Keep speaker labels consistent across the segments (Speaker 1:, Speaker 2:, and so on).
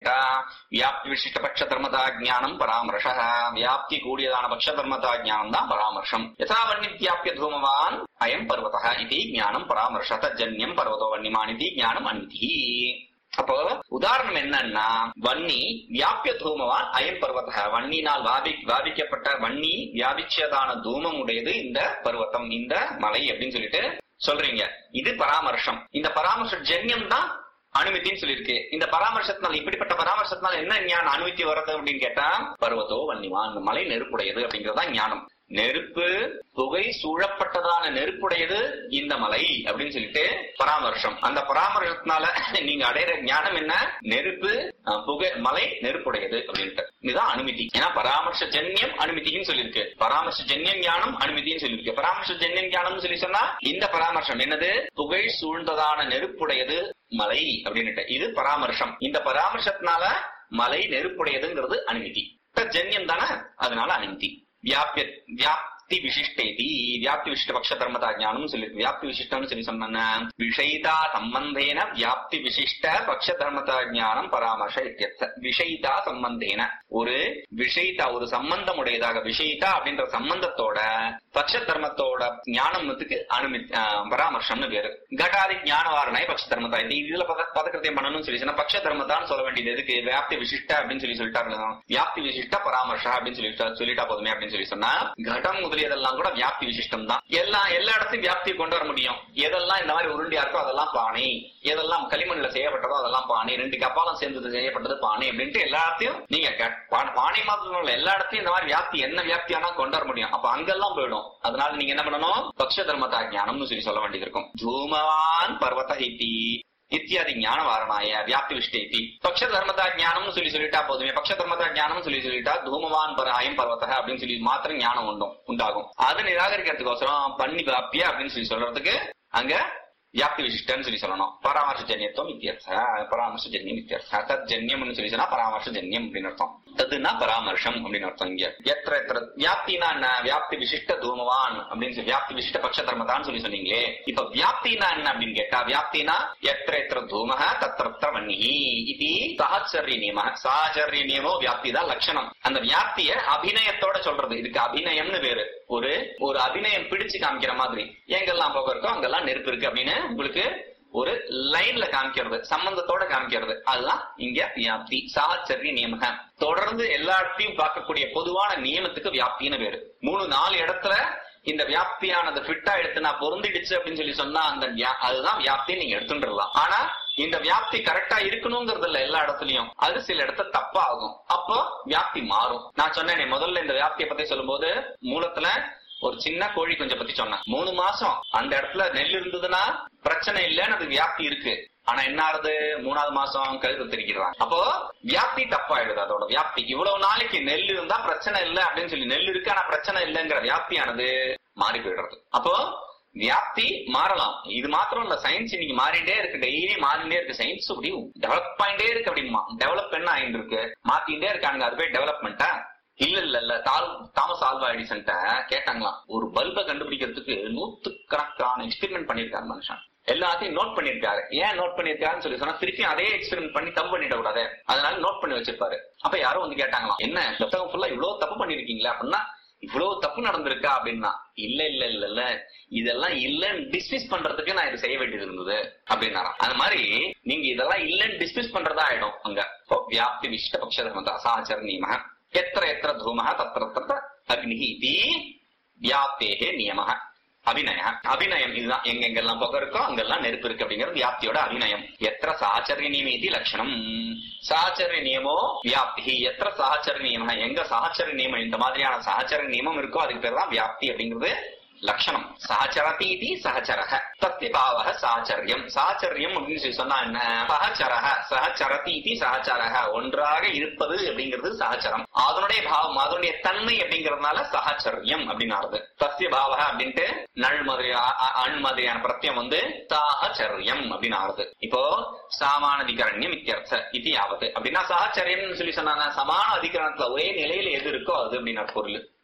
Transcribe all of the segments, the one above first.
Speaker 1: கேட்டா வியாப்தி விசிஷ்ட பட்ச தர்மதா ஞானம் பராமர்ஷ வியாப்தி கூடியதான பட்ச தர்மதா ஞானம் தான் பராமர்ஷம் யதா வன்னி வியாபிய தூமவான் அயம் பர்வதः இது ஞானம் பராமர்ஷ தஜன்யம் பர்வதோ வன்னிமான் இது ஞானம் அன்விதி அப்போ உதாரணம் என்னன்னா வன்னி வியாபிய தூமவான் அயம் பர்வத வன்னினால் வாபி வாபிக்கப்பட்ட வன்னி வியாபிச்சதான தூமம் உடையது இந்த பர்வத்தம் இந்த மலை அப்படின்னு சொல்லிட்டு சொல்றீங்க இது பராமர்ஷம் இந்த பராமர்ஷ ஜன்யம் தான் அனுமதின்னு சொல்லியிருக்கு இந்த பராமர்சத்தினால இப்படிப்பட்ட பராமர்சத்தினால என்ன ஞானம் அனுமதி வர்றது அப்படின்னு கேட்டா பர்வதோ வன்னிவான் இந்த மலை நெருப்புடையது அப்படிங்கறதுதான் ஞானம் நெருப்பு புகை சூழப்பட்டதான நெருப்புடையது இந்த மலை அப்படின்னு சொல்லிட்டு பராமர்சம் அந்த பராமர்சத்தினால நீங்க அடையிற ஞானம் என்ன நெருப்பு அஹ், புகை மலை நெருப்புடையது அப்படின்ட்டு இதுதான் அனுமதி ஏன்னா பராமர்ஷ ஜன்யம் அனுமதின்னு சொல்லியிருக்கு பராமர்ஷ ஜன்யம் ஞானம் அனுமதின்னு சொல்லியிருக்கு பராமர்ஷ ஜன்யம் ஞானம்னு சொல்லி சொன்னா இந்த பராமர்சம் என்னது புகை சூழ்ந்ததான நெருப்புடையது மலை அப்படின்னுட்டு இது பராமர்சம் இந்த பராமர்சத்தினால மலை நெருப்புடையதுங்கிறது அனுமதி ஜன்யம் தானே அதனால அனுமதி வியாபிய வியாப்தி விசிஷ்டேதி வியாப்தி விசிஷ்ட பக்ஷ தர்மதா ஞானம் சொல்லி வியாப்தி விசிஷ்டம்னு சொல்லி சொன்ன விஷயிதா சம்பந்தேன வியாப்தி விசிஷ்ட பக்ஷ தர்மதா ஞானம் பராமர்ஷ இத்தியர்த்த விஷயிதா சம்பந்தேன ஒரு விஷயிதா ஒரு சம்பந்தம் உடையதாக விஷயிதா அப்படின்ற சம்பந்தத்தோட பக்ஷ தர்மத்தோட ஞானத்துக்கு அனுமதி ஆஹ், பராமர்ஷம்னு பேரு கடாதி ஞான வாரணை பக்ஷ தர்மதா இந்த இதுல பத- பதக்கிருத்தியம் பண்ணணும்னு சொல்லி சொன்னா பக்ஷ தர்மதான்னு சொல்ல வேண்டியது எதுக்கு வியாப்தி விசிஷ்ட அப்படின்னு சொல்லி சொல்லிட்டாரு வியாப்தி விசிஷ்ட பராமர்ஷா அப்படின்னு சொல்லிட்டா சொல்லிட்டா போதுமே அப்படின்னு சொல்லி சொன்னா கடம் முதலியதெல்லாம் கூட வியாப்தி விசிஷ்டம் தான் எல்லாம் எல்லா இடத்தையும் வியாப்தி கொண்டு வர முடியும் எதெல்லாம் இந்த மாதிரி உருண்டியா இருக்கோ அதெல்லாம் பானை எதெல்லாம் களிமண்ல செய்யப்பட்டதோ அதெல்லாம் பானை ரெண்டு கப்பாலம் சேர்ந்தது செய்யப்பட்டது பானை அப்படின்ட்டு எல்லாத்தையும் நீங்க க- பா- பானை மாத்திரம் இல்ல எல்லா இடத்தையும் இந்த மாதிரி வியாப்தி என்ன வியாப்தியானா கொண்டு வர முடியும் அப்ப அங்கெல்லாம் போயிடும் அதனால நீங்க என்ன பண்ணணும் பக்ஷ தர்மதா ஞானம்னு சொல்லி சொல்ல வேண்டியது இருக்கும் தூமவான் பர்வத ஹித்தி இத்தியாதி ஞான வாரணாய வியாப்தி விஷ்டேதி பக்ஷ தர்மதா ஞானம்னு சொல்லி சொல்லிட்டா போதுமே பக்ஷ தர்மதா ஞானம் சொல்லி சொல்லிட்டா தூமவான் பர அயம் பர்வத அப்படின்னு சொல்லி மாத்திரம் ஞானம் உண்டும் உண்டாகும் அதை நிராகரிக்கிறதுக்கோசரம் பண்ணி வியாப்திய அப்படின்னு சொல்லி சொல்றதுக்கு அங்க வியாப்தி விசிஷ்டன்னு சொல்லி சொல்லணும் பராமர்ஷ ஜன்யத்துவம் இத்தியர்த்த பராமர்ஷ ஜன்யம் இத்தியர்த்த தத் ஜன்யம்னு சொல்லி சொன்னா பராமர்ஷ ஜன்யம் அப்படின்னு அர்த்தம் ததுன்னா பராமர்ஷம் அப்படின்னு அர்த்தம் இங்க எத்திர எத்திர வியாப்தினா என்ன வியாப்தி விசிஷ்ட தூமவான் அப்படின்னு சொல்லி வியாப்தி விசிஷ்ட பக்ஷ தர்மதான்னு சொல்லி சொன்னீங்களே இப்ப வியாப்தினா என்ன அப்படின்னு கேட்டா வியாப்தினா எத்திர எத்திர தூமக தத்திர வன்னி இது சஹச்சரிய நியம சஹச்சரிய நியமோ வியாப்தி தான் லட்சணம் அந்த வியாப்திய அபிநயத்தோட சொல்றது இதுக்கு அபிநயம்னு பேரு ஒரு ஒரு அபிநயம் பிடிச்சு காமிக்கிற மாதிரி எங்கெல்லாம் போக இருக்கோ அங்கெல்லாம் நெருப்பு இருக்கு அப்படின்னு உங்களுக்கு ஒரு லைன்ல காமிக்கிறது சம்பந்தத்தோட காமிக்கிறது அதுதான் இங்க வியாப்தி சாச்சரிய நியமக தொடர்ந்து எல்லா இடத்தையும் பார்க்கக்கூடிய பொதுவான நியமத்துக்கு வியாப்தின்னு பேரு மூணு நாலு இடத்துல இந்த வியாப்தியானது ஃபிட்டா எடுத்து நான் பொருந்திடுச்சு அப்படின்னு சொல்லி சொன்னா அந்த வியா- அதுதான் வியாப்தி நீங்க எடுத்துட்டுலாம் ஆனா இந்த வியாப்தி கரெக்டா இருக்கணுங்கிறது இல்ல எல்லா இடத்துலயும் அது சில இடத்துல தப்பா ஆகும் அப்போ வியாப்தி மாறும் நான் சொன்னேனே முதல்ல இந்த வியாப்தியை பத்தி சொல்லும்போது மூலத்துல ஒரு சின்ன கோழி குஞ்சை பத்தி சொன்னேன் மூணு மாசம் அந்த இடத்துல நெல் இருந்ததுன்னா பிரச்சனை இல்லைன்னு அது வியாப்தி இருக்கு ஆனா என்ன ஆறுது மூணாவது மாசம் கழுத்து திரிக்கிறான் அப்போ வியாப்தி தப்பாயிடுது அதோட வியாப்தி இவ்வளவு நாளைக்கு நெல் இருந்தா பிரச்சனை இல்லை அப்படின்னு சொல்லி நெல் இருக்கு ஆனா பிரச்சனை இல்லைங்கிற வியாப்தியானது மாறி போயிடுறது அப்போ வியாப்தி மாறலாம் இது மாத்திரம் இல்ல சயின்ஸ் இன்னைக்கு மாறிட்டே இருக்கு டெய்லி மாறிட்டே இருக்கு சயின்ஸ் அப்படி டெவலப் ஆயிட்டே இருக்கு அப்படிமா டெவலப் என்ன ஆயிட்டு இருக்கு மாத்திட்டே இருக்காங்க அது போய் டெவலப்மெண்டா இல்ல இல்ல இல்ல தால் தாமஸ் ஆல்வா எடிசன்ட்ட கேட்டாங்களாம் ஒரு பல்பை கண்டுபிடிக்கிறதுக்கு நூத்து கணக்கான எக்ஸ்பெரிமெண்ட் பண்ணிருக்காரு மனுஷன் எல்லாத்தையும் நோட் பண்ணிருக்காரு ஏன் நோட் பண்ணிருக்காருன்னு சொல்லி சொன்னா திருப்பி அதே எக்ஸ்பெரிமெண்ட் பண்ணி தப்பு பண்ணிட கூடாது அதனால நோட் பண்ணி வச்சிருப்பாரு அப்ப யாரோ வந்து கேட்டாங்களாம் என்ன புத்தகம் ஃபுல்லா இவ்வளவு தப்பு பண்ணிருக்கீங்களா அப்படின்னா இவ்வளவு தப்பு நடந்திருக்கா அப்படின்னா இல்ல இல்ல இல்ல இல்ல இதெல்லாம் இல்லன்னு டிஸ்மிஸ் பண்றதுக்கு நான் இது செய்ய வேண்டியது இருந்தது அப்படின்னாராம் அது மாதிரி நீங்க இதெல்லாம் இல்லன்னு டிஸ்மிஸ் பண்றதா ஆயிடும் அங்க இப்போ வியாப்தி விசிஷ்ட பக்ஷ தர்மதா சாச்சர நியம எத்திர எத்திர தூம தத்திர தத்திர அக்னி இது வியாப்தேகே நியம அபிநய அபிநயம் இதுதான் எங்க எங்கெல்லாம் புகை இருக்கோ அங்கெல்லாம் நெருப்பு இருக்கு அப்படிங்கிறது வியாப்தியோட அபிநயம் எத்திர சாச்சரிய நியமேதி லட்சணம் சாச்சரிய நியமோ வியாப்தி எத்திர சாச்சரிய நியம எங்க சாச்சரிய நியமம் இந்த மாதிரியான சாச்சரிய நியமம் இருக்கோ அதுக்கு பேர் தான் வியாப்தி அப்படிங்கிறது லட்சணம் சாச்சரதி இது சகச்சரக தத்திய பாவக சாச்சரியம் சாச்சரியம் அப்படின்னு சொல்லி சொன்னா என்ன சகச்சரக சகச்சரதி இது சகச்சரக ஒன்றாக இருப்பது அப்படிங்கிறது சகச்சரம் அதனுடைய பாவம் அதனுடைய தன்மை அப்படிங்கறதுனால சகச்சரியம் அப்படின்னு ஆறுது தத்திய பாவக அப்படின்ட்டு நள் மாதிரி அ- அ- அண் மாதிரியான பிரத்யம் வந்து சாகச்சரியம் அப்படின்னு ஆறுது இப்போ சாமான அதிகரண்யம் இத்தியர்த்த இது யாவது அப்படின்னா சகச்சரியம்னு சொல்லி சொன்னாங்க சமான அதிகரணத்துல ஒரே நிலையில எது இருக்கோ அது அப்படின்னு பொருள்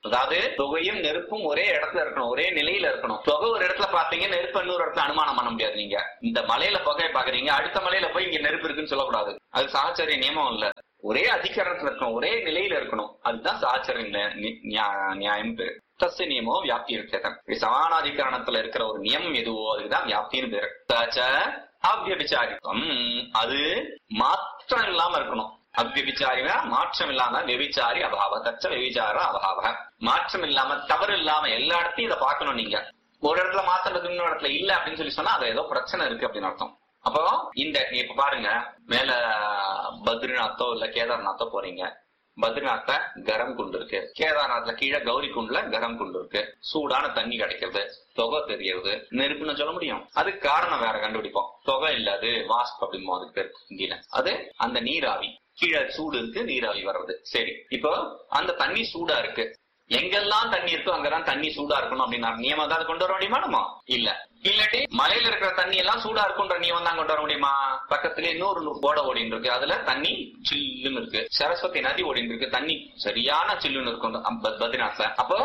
Speaker 1: அதாவது புகையும் நெருப்பும் ஒரே இடத்துல இருக்கணும் ஒரே நிலையில இருக்கணும் புகை ஒரு இடத்துல பாத்தீங்க நெருப்பு இன்னொரு இடத்துல அனுமானம் பண்ண முடியாது நீங்க இந்த மலையில புகையை பாக்குறீங்க அடுத்த மலையில போய் இங்க நெருப்பு இருக்குன்னு சொல்லக்கூடாது அது சாச்சரிய நியமம் இல்ல ஒரே அதிகாரத்துல இருக்கணும் ஒரே நிலையில இருக்கணும் அதுதான் சாச்சரிய நி- நி- நியா- நியாயம் பேரு தஸ்ய நியமோ வியாப்தி இருக்கேதம் சமானாதிகரணத்துல இருக்கிற ஒரு நியமம் எதுவோ அதுக்குதான் வியாப்தின்னு பேரு தச்ச அவ்யபிச்சாரித்வம் அது மாற்றம் இல்லாம இருக்கணும் அவ்யபிச்சாரினா மாற்றம் இல்லாம வெபிச்சாரி அபாவ தச்ச வெபிச்சார அபாவ மாற்றம் இல்லாம தவறு இல்லாம எல்லா இடத்தையும் இதை பார்க்கணும் நீங்க ஒரு இடத்துல மாற்றம் இருக்கு இன்னொரு இடத்துல இல்ல அப்படின்னு சொல்லி சொன்னா அது ஏதோ பிரச்சனை இருக்கு அப்படின்னு அர்த்தம் அப்போ இந்த நீ இப்ப பாருங்க மேல பத்ரிநாத்தோ இல்ல கேதார்நாத்தோ போறீங்க பத்ரிநாத்ல கரம் குண்டு இருக்கு கேதார்நாத்ல கீழே கௌரி குண்டுல கரம் குண்டு இருக்கு சூடான தண்ணி கிடைக்கிறது தொகை தெரியறது நெருப்புன்னு சொல்ல முடியும் அதுக்கு காரணம் வேற கண்டுபிடிப்போம் தொகை இல்ல அது வாஸ்ப் அப்படிமோ அதுக்கு பேர் ஹிந்தியில அது அந்த நீராவி கீழே சூடு இருக்கு நீராவி வர்றது சரி இப்போ அந்த தண்ணி சூடா இருக்கு எங்கெல்லாம் தண்ணி இருக்கோ அங்கெல்லாம் தண்ணி சூடா இருக்கணும் அப்படின்னா நியமம் தான் கொண்டு வர முடியுமா நம்ம இல்ல இல்லாட்டி மலையில இருக்கிற தண்ணி எல்லாம் சூடா இருக்குன்ற நியமம் தான் கொண்டு வர முடியுமா பக்கத்துல இன்னொரு ஓட ஓடின்னு இருக்கு அதுல தண்ணி சில்லுன்னு இருக்கு சரஸ்வதி நதி ஓடின்னு இருக்கு தண்ணி சரியான சில்லுன்னு இருக்கும் அந்த பத்- பத்ரிநாத்ல அப்போ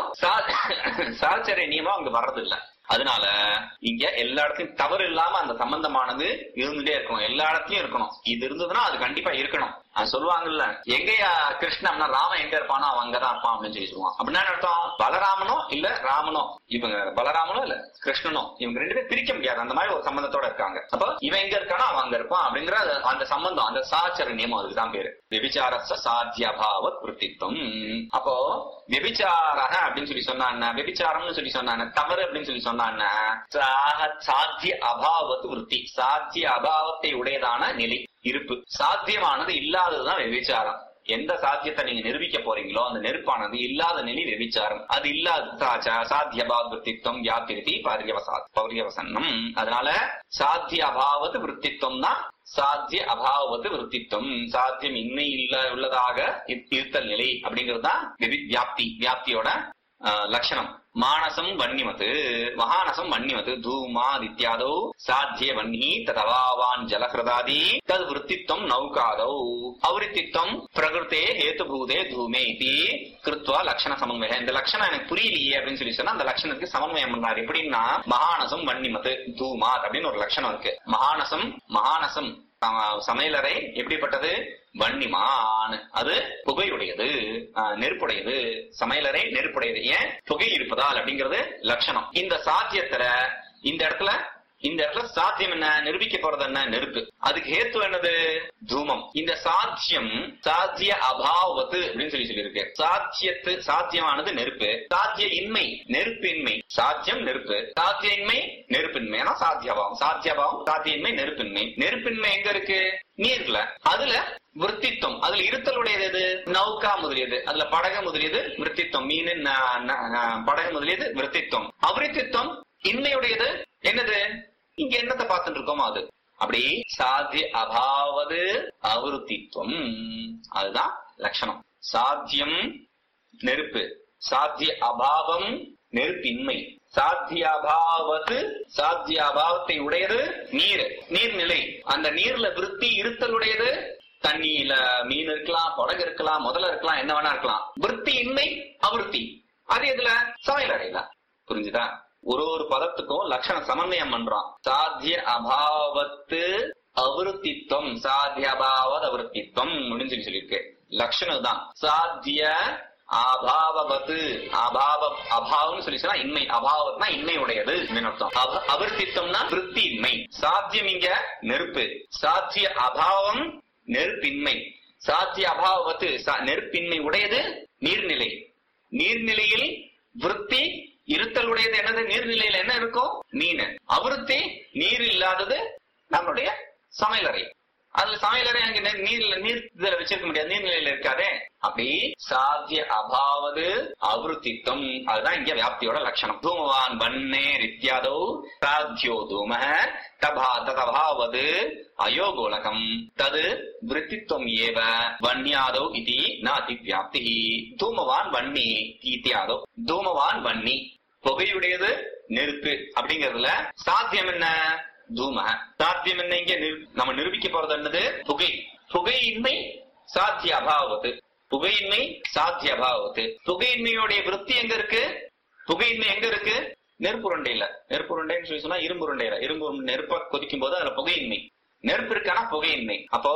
Speaker 1: சா- சாச்சரிய நியமம் அங்க வர்றது இல்ல அதனால இங்க எல்லா இடத்துலயும் தவறு இல்லாம அந்த சம்பந்தமானது இருந்துட்டே இருக்கணும் எல்லா இடத்துலயும் இருக்கணும் இது இருந்ததுன்னா அது கண்டிப்பா இருக்கணும் அது சொல்லுவாங்கல்ல எங்கயா கிருஷ்ணம்னா ராமன் எங்க இருப்பானோ அவன் அங்கதான் இருப்பான் அப்படின்னு சொல்லி சொல்லுவான் அப்படின்னா என்ன அர்த்தம் பலராமனோ இல்ல ராமனோ இவங்க பலராமனோ இல்ல கிருஷ்ணனோ இவங்க ரெண்டு பேரும் பிரிக்க முடியாது அந்த மாதிரி ஒரு சம்பந்தத்தோட இருக்காங்க அப்போ இவன் எங்க இருக்கானோ அவன் அங்க இருப்பான் அப்படிங்கிற அது- அந்த சம்பந்தம் அந்த சாச்சர நியமம் அதுக்குதான் பேரு விபிச்சாரஸ்த சாத்தியபாவ கிருத்தித்வம் அப்போ விபிச்சாரக அப்படின்னு சொல்லி சொன்னா என்ன விபிச்சாரம்னு சொல்லி சொன்னா என்ன தவறு அப்படின்னு சொல்லி சொன்னா என்ன சாக- சாத்திய அபாவத்து விருத்தி சாத்திய அபாவத்தை உடையதான நிலை இருப்பு சாத்தியமானது இல்லாததுதான் விபிச்சாரம் எந்த சாத்தியத்தை நீங்க நிரூபிக்க போறீங்களோ அந்த நெருப்பானது இல்லாத நிலை விபிச்சாரம் அது இல்லாத சா- சாத்திய அபாவத்தித்வம் வியாபிருதி பர்யவசா பர்யவசன்னம் அதனால சாத்திய அபாவத்து விற்த்தித்வம் தான் சாத்திய அபாவத்து விற்த்தித்வம் சாத்தியம் இன்மை இல்ல உள்ளதாக இரு- இருத்தல் நிலை அப்படிங்கிறது தான் விவி- வியாப்தி வியாப்தியோட ஆஹ், லட்சணம் மானசம் வன்னிமத் மகானசம் வன்னிமத் தூமாதித்யாதௌ சாத்திய வன்னி ததவாவான் ஜலஹிருதாதி தது விற்த்தித்வம் நௌகாதௌ அவிருத்தித்வம் பிரகிருத்தே ஹேத்துபூதே தூமே இது கிருத்வா லட்சண சமன்வயம் இந்த லட்சணம் எனக்கு புரியலையே அப்படின்னு சொல்லி சொன்னா அந்த லட்சணத்துக்கு சமன்வயம் பண்றாரு எப்படின்னா மகானசம் வன்னிமத் தூமாத் அப்படின்னு ஒரு லட்சணம் இருக்கு மகானசம் மகானசம் சம- சமையலறை எப்படிப்பட்டது வன்னிமான் அது புகையுடையது ஆஹ், நெருப்புடையது சமையலறை நெருப்புடையது ஏன் புகை இருப்பதால் அப்படிங்கிறது லட்சணம் இந்த சாத்தியத்துல இந்த இடத்துல இந்த இடத்துல சாத்தியம் என்ன நிரூபிக்க போறது என்ன நெருப்பு அதுக்கு ஹேத்து என்னது தூமம் இந்த சாத்தியம் சாத்திய அபாவத்து அப்படின்னு சொல்லி சொல்லியிருக்கு சாத்தியத்து சாத்தியமானது நெருப்பு சாத்திய இன்மை நெருப்பின்மை சாத்தியம் நெருப்பு சாத்திய இன்மை நெருப்பின்மை ஏன்னா சாத்தியபாவம் சாத்தியபாவம் சாத்தியின்மை நெருப்பின்மை நெருப்பின்மை எங்க இருக்கு நீர்ல அதுல விற்த்தித்வம் அதுல இருத்தலுடையது எது நௌகா முதலியது அதுல படகு முதலியது விற்த்தித்வம் மீன் ந- ந- ந- படகு முதலியது விற்த்தித்வம் அவிருத்தித்வம் இன்மையுடையது என்னது இங்க என்னத்தை பார்த்துட்டு இருக்கோமோ அது அப்படி சாத்திய அபாவது அவிருத்தித்வம் அதுதான் லட்சணம் சாத்தியம் நெருப்பு சாத்திய அபாவம் நெருப்பின்மை சாத்திய அபாவத்து சாத்திய அபாவத்தை உடையது நீர் நீர்நிலை அந்த நீர்ல விருத்தி இருத்தலுடையது தண்ணியில மீன் இருக்கலாம் படகு இருக்கலாம் முதல்ல இருக்கலாம் என்ன வேணா இருக்கலாம் விருத்தி இன்மை அவிருத்தி அது எதுல சமையலறையில புரிஞ்சுதா ஒரு ஒரு பதத்துக்கும் லட்சண சமன்வயம் பண்றோம் சாத்திய அபாவத்து அவிருத்தித்வம் சாத்திய அபாவத் அவிருத்தித்வம் அப்படின்னு சொல்லி சொல்லியிருக்கு லட்சணம் தான் சாத்திய அபாவபத்து அபாவ அபாவம்னு சொல்லி சொன்னா இன்மை அபாவத்னா இன்மை உடையது அப்படின்னு அர்த்தம் அப- அவிருத்தித்வம்னா விருத்தி இன்மை சாத்தியம் இங்க நெருப்பு சாத்திய அபாவம் நெருப்பின்மை சாத்திய அபாவத்து சா- நெருப்பின்மை உடையது நீர்நிலை நீர்நிலையில் விருத்தி இருத்தலுடையது என்னது நீர்நிலையில என்ன இருக்கும் மீன் அவிருத்தி நீர் இல்லாதது நம்மளுடைய சமையலறை அதுல சமையலறை அங்க நெ- நீர்ல நீர் இதுல வச்சிருக்க முடியாது நீர்நிலையில இருக்காதே அப்படி சாத்திய அபாவது அவிருத்தித்வம் அதுதான் இங்க வியாப்தியோட லட்சணம் தூமவான் வன்னே ரித்யாதோ சாத்தியோ தூம தபா ததபாவது அயோகோலகம் தது விருத்தித்வம் ஏவ வன்னியாதோ இது நாதி வியாப்தி தூமவான் வன்னி இத்தியாதோ தூமவான் வன்னி புகையுடையது நெருப்பு அப்படிங்கறதுல சாத்தியம் என்ன தூம சாத்தியம் என்ன இங்க நிரு- நம்ம நிரூபிக்க போறது என்னது புகை புகையின்மை சாத்திய அபாவத்து புகையின்மை சாத்திய அபாவத்து புகையின்மையுடைய விருத்தி எங்க இருக்கு புகையின்மை எங்க இருக்கு நெருப்புருண்டையில நெருப்புருண்டைன்னு சொல்லி சொன்னா இரும்புருண்டையில இரும்பு நெருப்ப கொதிக்கும் போது அதுல புகையின்மை நெருப்பு இருக்கானா புகையின்மை அப்போ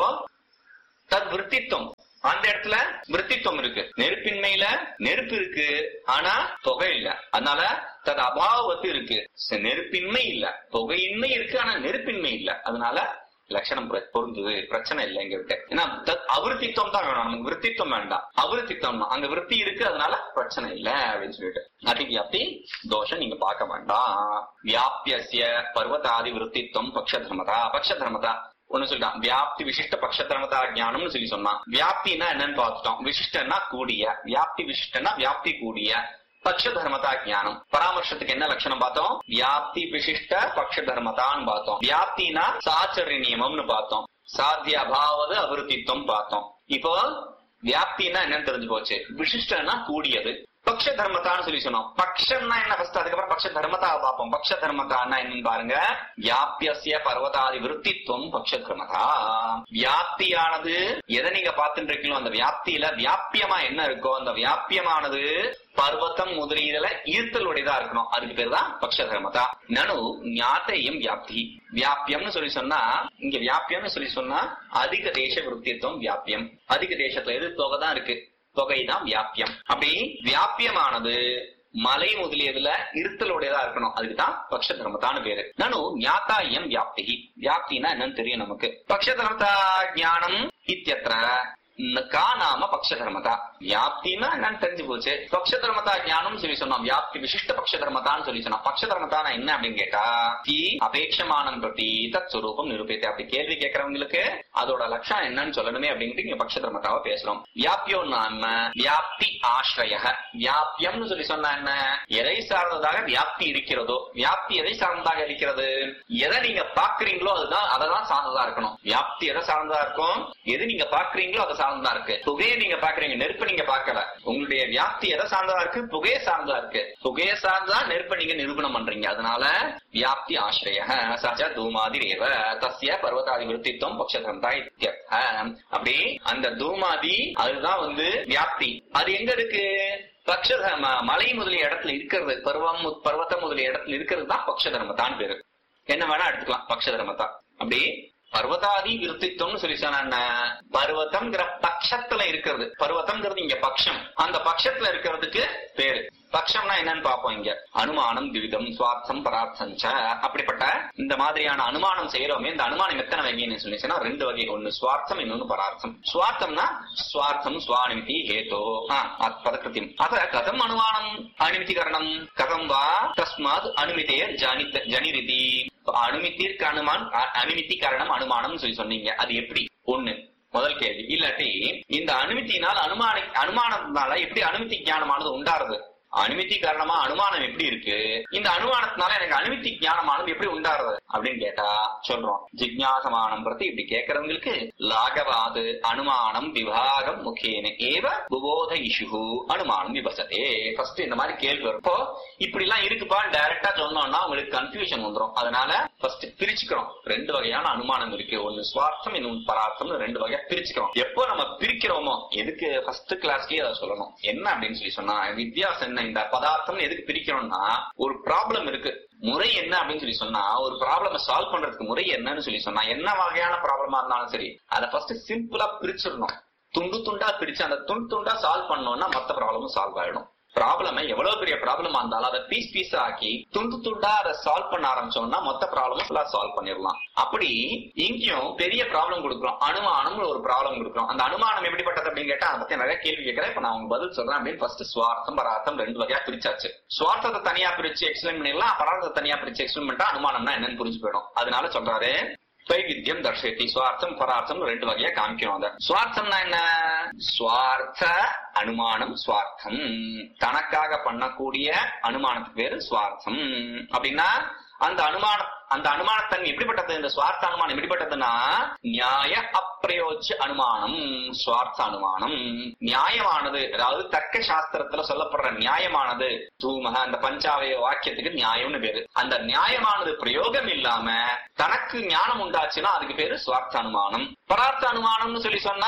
Speaker 1: தத் விருத்தித்துவம் அந்த இடத்துல விருத்தித்துவம் இருக்கு நெருப்பின்மையில நெருப்பு இருக்கு ஆனா புகை இல்ல அதனால தது அபாவத்து இருக்கு ச- நெருப்பின்மை இல்ல புகையின்மை இருக்கு ஆனா நெருப்பின்மை இல்ல அதனால லட்சணம் பொ- பொருந்துது பிரச்சனை இல்லை இங்க விட்டு ஏன்னா தத் அவிருத்தித்துவம் தான் வேணும் நமக்கு விருத்தித்துவம் வேண்டாம் அவிருத்தித்துவம் தான் அங்க விருத்தி இருக்கு அதனால பிரச்சனை இல்ல அப்படின்னு சொல்லிட்டு அதிவியாப்தி தோஷம் நீங்க பார்க்க வேண்டாம் வியாபியசிய பர்வதாதி விருத்தித்துவம் பக்ஷ தர்மதா பக்ஷ தர்மதா ஒண்ணு சொல்லிட்டான் வியாப்தி விசிஷ்ட பக்ஷதர்மதா ஞானம்னு சொல்லி சொன்னான் வியாப்தினா என்னன்னு பார்த்துட்டோம் விசிஷ்டன்னா கூடிய வியாப்தி விசிஷ்டன்னா வியாப்தி கூடிய பக்ஷ தர்மதா ஞானம் பராமர்சத்துக்கு என்ன லட்சணம் பார்த்தோம் வியாப்தி விசிஷ்ட பக்ஷ தர்மதான்னு பார்த்தோம் வியாப்தினா சாச்சரிய நியமம்னு பார்த்தோம் சாத்திய அபாவது அவிருத்தித்துவம் பார்த்தோம் இப்போ வியாப்தினா என்னன்னு தெரிஞ்சு போச்சு விசிஷ்டன்னா கூடியது பக்ஷ தர்மத்தான்னு சொல்லி சொன்னோம் பக்ஷம்னா என்ன ஃபர்ஸ்ட் அதுக்கப்புறம் பக்ஷ தர்மதா பார்ப்போம் பக்ஷ தர்மத்தான்னா என்னன்னு பாருங்க வியாபியசிய பர்வதாதி விருத்தித்துவம் பக்ஷ தர்மதா வியாப்தியானது எதை நீங்க பார்த்துட்டு இருக்கீங்களோ அந்த வியாப்தியில வியாபியமா என்ன இருக்கோ அந்த வியாபியமானது பர்வத்தம் முதலியதுல ஈர்த்தல் உடையதா இருக்கணும் அதுக்கு பேர் தான் பக்ஷ தர்மதா நனு ஞாத்தையும் வியாப்தி வியாபியம்னு சொல்லி சொன்னா இங்க வியாபியம்னு சொல்லி சொன்னா அதிக தேச விருத்தித்துவம் வியாபியம் அதிக தேசத்துல எது தொகை தான் இருக்கு தொகைதான் வியாபியம் அப்படி வியாபியமானது மலை முதலியதுல இருத்தலுடையதா இருக்கணும் அதுக்குதான் பக்ஷ தர்மத்தான்னு பேரு நானு ஞாத்தாயம் வியாப்தி வியாப்தினா என்னன்னு தெரியும் நமக்கு பக்ஷ தர்மதா ஞானம் இத்தியத்திர ந- கா நாம பக்ஷ தர்மதா வியாப்தினா என்னன்னு தெரிஞ்சு போச்சு பக்ஷ தர்மதா ஞானம் சொல்லி சொன்னோம் வியாப்தி விசிஷ்ட பக்ஷ தர்மதான்னு சொல்லி சொன்னோம் பக்ஷ தர்மதானா என்ன அப்படின்னு கேட்டா தி அபேட்சமானம் பிரதி தத் சுரூபம் நிரூபித்து அப்படி கேள்வி கேட்கறவங்களுக்கு அதோட லட்சணம் என்னன்னு சொல்லணுமே அப்படின்ட்டு இங்க பக்ஷ தர்மதாவை பேசுறோம் வியாபியோ நாம வியாப்தி ஆශ්‍රய வியாபியம்னு சொல்லி சொன்னா என்ன எதை சார்ந்ததாக வியாப்தி இருக்கிறதோ வியாப்தி எதை சார்ந்ததாக இருக்கிறது எதை நீங்க பாக்குறீங்களோ அதுதான் அததான் சார்ந்ததா இருக்கணும் வியாப்தி எதை சார்ந்ததா இருக்கும் எது நீங்க பாக்குறீங்களோ அதை சார்ந்ததா இருக்கு புகையை நீங்க பாக்குறீங்க நெருப்பு நீங்க பார்க்கல உங்களுடைய வியாப்தி எதை சார்ந்ததா இருக்கு புகையை சார்ந்ததா இருக்கு புகையை சார்ந்தா நெருப்பை நீங்க நிரூபணம் பண்றீங்க அதனால வியாப்தி ஆශ්‍රய சச்ச தூமாதி ரேவ தஸ்ய பர்வதாதி விருத்தித்துவம் பக்ஷதந்தா இத்தியர்த்த அப்படி அந்த தூமாதி அதுதான் வந்து வியாப்தி அது எங்க இருக்கு பக்ஷ ம- மலை முதலிய இடத்துல இருக்கிறது பருவம் பர்வத்தம் முதலிய இடத்துல இருக்கிறது தான் பக்ஷ தர்மத்தான் பேரு என்ன வேணா எடுத்துக்கலாம் பக்ஷ தர்மத்தா அப்படி பர்வதாதி விருத்தித்துவம்னு சொல்லி சொன்னா என்ன? பர்வதம்ங்கிற பட்சத்துல இருக்கிறது பர்வதம்ங்கிறது இங்க பக்ஷம் அந்த பட்சத்துல இருக்கிறதுக்கு பேரு பக்ஷம்னா என்னன்னு பார்ப்போம் இங்க அனுமானம் திவிதம் சுவார்த்தம் பரார்த்தம் ச அப்படிப்பட்ட இந்த மாதிரியான அனுமானம் செய்யறோமே இந்த அனுமானம் எத்தனை வகைன்னு சொல்லி சொன்னா ரெண்டு வகை ஒண்ணு சுவார்த்தம் இன்னொன்னு பரார்த்தம் சுவார்த்தம்னா சுவார்த்தம் சுவானிமிதி ஹேதோ பதக்கிருத்தியம் அத கதம் அனுமானம் அனுமிதிகரணம் கதம் வா தஸ்மாத் அனுமிதேய ஜனித் ஜனிரிதி அனுமித்திற்கு அனுமான் அ- அனுமித்தி காரணம் அனுமானம் சொல்லி சொன்னீங்க அது எப்படி ஒண்ணு முதல் கேள்வி இல்லாட்டி இந்த அனுமதியினால் அனுமான அனுமானத்தினால எப்படி அனுமதி ஞானமானது உண்டாருது அனுமதி காரணமா அனுமானம் எப்படி இருக்கு இந்த அனுமானத்தினால எனக்கு அனுமதி ஞானமானது எப்படி உண்டாருது அப்படின்னு கேட்டா சொல்றோம் ஜிக்ஞாசமானம் பிரதி இப்படி கேட்கறவங்களுக்கு லாகவாது அனுமானம் விவாகம் முக்கியன ஏவ புபோத இஷு அனுமானம் விபசதே ஃபர்ஸ்ட் இந்த மாதிரி கேள்வி வரும் இப்போ இப்படி எல்லாம் இருக்குப்பா டைரக்டா சொன்னோம்னா உங்களுக்கு கன்ஃபியூஷன் வந்துரும் அதனால ஃபர்ஸ்ட் பிரிச்சுக்கிறோம் ரெண்டு வகையான அனுமானம் இருக்கு ஒன்னு சுவார்த்தம் இன்னொன்னு பரார்த்தம்னு ரெண்டு வகையா பிரிச்சுக்கிறோம் எப்போ நம்ம பிரிக்கிறோமோ எதுக்கு ஃபர்ஸ்ட் கிளாஸ்லயே அதை சொல்லணும் என்ன அப்படின்னு சொல்லி சொன்னா வித்தியாசம் என்ன இந்த பதார்த்தம் எதுக்கு பிரிக்கிறோம்னா ஒரு ப்ராப்ளம் இருக்கு முறை என்ன அப்படின்னு சொல்லி சொன்னா ஒரு ப்ராப்ளம் சால்வ் பண்றதுக்கு முறை என்னன்னு சொல்லி சொன்னா என்ன வகையான ப்ராப்ளமா இருந்தாலும் சரி அதை ஃபர்ஸ்ட் சிம்பிளா பிரிச்சிடணும் துண்டு துண்டா பிரிச்சு அந்த துண்டு துண்டா சால்வ் பண்ணோம்னா மொத்த ப்ராப்ளமும் சால்வ் ஆயிடும் ப்ராப்ளம் எவ்வளவு பெரிய ப்ராப்ளமா இருந்தாலும் அதை பீஸ் பீஸ் ஆக்கி துண்டு துண்டா அதை சால்வ் பண்ண ஆரம்பிச்சோம்னா மொத்த ப்ராப்ளமும் ஃபுல்லா சால்வ் பண்ணிடலாம் அப்படி இங்கேயும் பெரிய ப்ராப்ளம் கொடுக்குறோம் அனுமானம்னு ஒரு ப்ராப்ளம் கொடுக்குறோம் அந்த அனுமானம் எப்படிப்பட்டது அப்படின்னு கேட்டா அதை பத்தி நிறைய கேள்வி கேட்கறேன் இப்ப நான் உங்களுக்கு பதில் சொல்றேன் அப்படின்னு ஃபர்ஸ்ட் சுவார்த்தம் பரார்த்தம் ரெண்டு வகையா பிரிச்சாச்சு சுவார்த்தத்தை தனியா பிரிச்சு எக்ஸ்பிளைன் பண்ணிடலாம் பரார்த்தத்தை தனியா பிரிச்சு எக்ஸ்பிளைன் பண்ணிட்டா அனுமானம்னா என்னன்னு புரிஞ்சு போயிடும் அதனால சொல்றாரு வைவித்தியம் தர்ஷயத்தி சுவார்த்தம் பரார்த்தம் ரெண்டு வகையா காமிக்கணும் அத சுவார்த்தம்னா என்ன சுவார்த்த அனுமானம் சுவார்த்தம் தனக்காக பண்ணக்கூடிய அனுமானத்துக்கு பேரு சுவார்த்தம் அப்படின்னா அந்த அனுமான அந்த அனுமானத்தன் எப்படிப்பட்டது இந்த சுவார்த்த அனுமானம் எப்படிப்பட்டதுன்னா நியாய அப்பிரயோஜ்ய அனுமானம் சுவார்த்த அனுமானம் நியாயமானது அதாவது தர்க்க சாஸ்திரத்துல சொல்லப்படுற நியாயமானது தூமக அந்த பஞ்சாவய வாக்கியத்துக்கு நியாயம்னு பேரு அந்த நியாயமானது பிரயோகம் இல்லாம தனக்கு ஞானம் உண்டாச்சுன்னா அதுக்கு பேரு சுவார்த்த அனுமானம் பரார்த்த அனுமானம்னு சொல்லி சொன்னா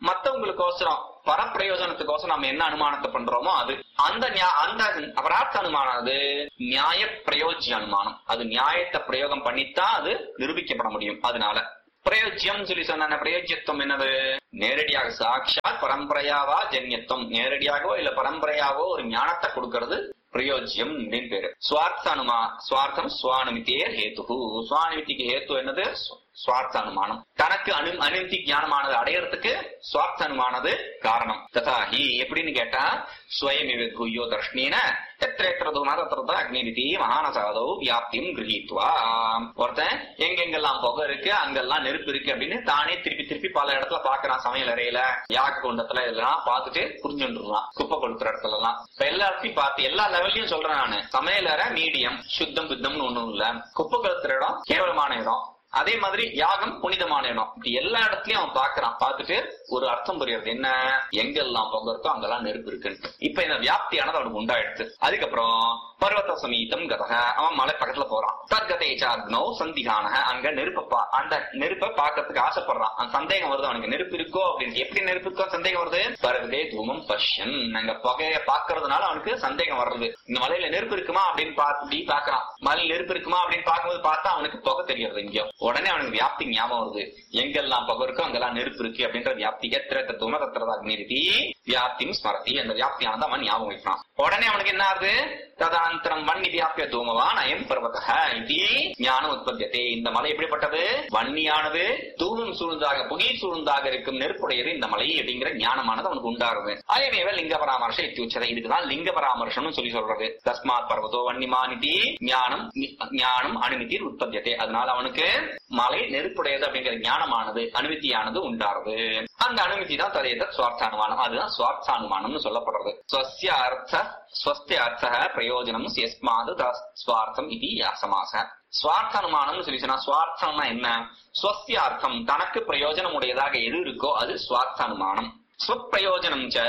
Speaker 1: மத்தவங்களுக்கோசரம் பரப்பிரயோஜனத்துக்கோசரம் நம்ம என்ன அனுமானத்தை பண்றோமோ அது அந்த நியா- அந்த பிரார்த்த அனுமானம் அது நியாய பிரயோஜ்ய அனுமானம் அது நியாயத்தை பிரயோகம் பண்ணித்தான் அது நிரூபிக்கப்பட முடியும் அதனால பிரயோஜ்யம் சொல்லி சொன்ன பிரயோஜ்யத்துவம் என்னது நேரடியாக சாட்சாத் பரம்பரையாவா ஜன்யத்துவம் நேரடியாகவோ இல்ல பரம்பரையாவோ ஒரு ஞானத்தை கொடுக்கறது பிரயோஜ்யம் அப்படின்னு பேரு சுவார்த்த அனுமா சுவார்த்தம் சுவானுமித்தியே ஹேத்து சுவானுமித்திக்கு ஹேத்து என்னது சு- சுவார்த்த அனுமானம் தனக்கு அனு அனுமதி ஞானமானது அடையறதுக்கு சுவார்த்த அனுமானது காரணம் ததா ஹி எப்படின்னு கேட்டா ஸ்வயமிவ பூயோ தர்ஷ்ணீன எத்திர எத்திர தூணா தத்திர அக்னிவிதி மகானசாதோ வியாப்தியும் கிரகித்வா ஒருத்தன் எங்கெங்கெல்லாம் புகை இருக்கு அங்கெல்லாம் நெருப்பு இருக்கு அப்படின்னு தானே திருப்பி திருப்பி பல இடத்துல பாக்குறான் சமையல் அறையில யாக குண்டத்துல இதெல்லாம் பார்த்துட்டு புரிஞ்சுட்டுறான் குப்பை கொளுத்துற இடத்துல எல்லாம் இப்ப எல்லா இடத்தையும் பார்த்து எல்லா லெவல்லையும் சொல்றேன் நானு சமையல் அறை மீடியம் சுத்தம் புத்தம்னு ஒண்ணும் இல்ல குப்பை கொளுத்துற இடம் கேவலமான இடம் அதே மாதிரி யாகம் புனிதமான இடம் இப்படி எல்லா இடத்துலயும் அவன் பாக்குறான் பார்த்துட்டு ஒரு அர்த்தம் புரியுறது என்ன எங்கெல்லாம் பொங்க இருக்கோ அங்கெல்லாம் நெருப்பு இருக்குன்னு இப்ப இந்த வியாப்தியானது அவனுக்கு உண்டாயிடுச்சு அதுக்கப்புறம் பர்வத சமீதம் கதக அவன் மலை பக்கத்துல போறான் தற்கதேச்ச அக்னோ சந்திகானக அங்க நெருப்ப பா அந்த நெருப்பை பாக்கிறதுக்கு ஆசைப்படுறான் அந்த சந்தேகம் வருது அவனுக்கு நெருப்பு இருக்கோ அப்படின்னு எப்படி நெருப்பு இருக்கோ சந்தேகம் வருது பரவதே தூமம் பஷ்யன் அங்க புகைய பாக்குறதுனால அவனுக்கு சந்தேகம் வர்றது இந்த மலையில நெருப்பு இருக்குமா அப்படின்னு பார்த்து இப்படி பாக்குறான் மலையில நெருப்பு இருக்குமா அப்படின்னு பார்க்கும்போது பார்த்தா அவனுக்கு புகை தெரியறது இங்க உடனே அவனுக்கு வியாப்தி ஞாபகம் வருது எங்கெல்லாம் புகை இருக்கோ அங்கெல்லாம் நெருப்பு இருக்கு அப்படின்ற வியாப்தி எத்திர தத்துவம தத்திரதா அக்னிரிதி வியாப்தியும் ஸ்மரதி அந்த வியாப்தியானது அவன் ஞாபகம் வைக்கிறான் உடனே அவனுக்கு என்ன ஆகுது ததாந்தரம் வன்னி வியாபிய தூமவான் அயம் பர்வதக இது ஞானம் உற்பத்தியதே இந்த மலை எப்படிப்பட்டது வன்னியானது தூமம் சூழ்ந்தாக புகை சூழ்ந்தாக இருக்கும் நெருப்புடையது இந்த மலை அப்படிங்கிற ஞானமானது அவனுக்கு உண்டாருது அயமேவ லிங்க பராமர்ஷ இத்தியுச்சதை இதுக்குதான் லிங்க பராமர்ஷம்னு சொல்லி சொல்றது தஸ்மாத் பர்வதோ வன்னிமானிதி ஞானம் ஞானம் அனுமதி உற்பத்தியதே அதனால அவனுக்கு மலை நெருப்புடையது அப்படிங்கிற ஞானமானது அனுமதியானது உண்டாருது அந்த அனுமதி தான் ததையத சுவார்த்தானுமானம் அதுதான் சுவார்த்தானுமானம்னு சொல்லப்படுறது ஸ்வஸ்ய அர்த்த ஸ்வஸ்திய அர்த்த பிரயோஜனம் எஸ்மாது தஸ் ஸ்வார்த்தம் இது சமாச ஸ்வார்த்த அனுமானம்னு சொல்லி சொன்னா ஸ்வார்த்தம்னா என்ன ஸ்வஸ்திய அர்த்தம் தனக்கு பிரயோஜனம் உடையதாக எது இருக்கோ அது ஸ்வார்த்த அனுமானம் ஸ்வப்பிரயோஜனம் ச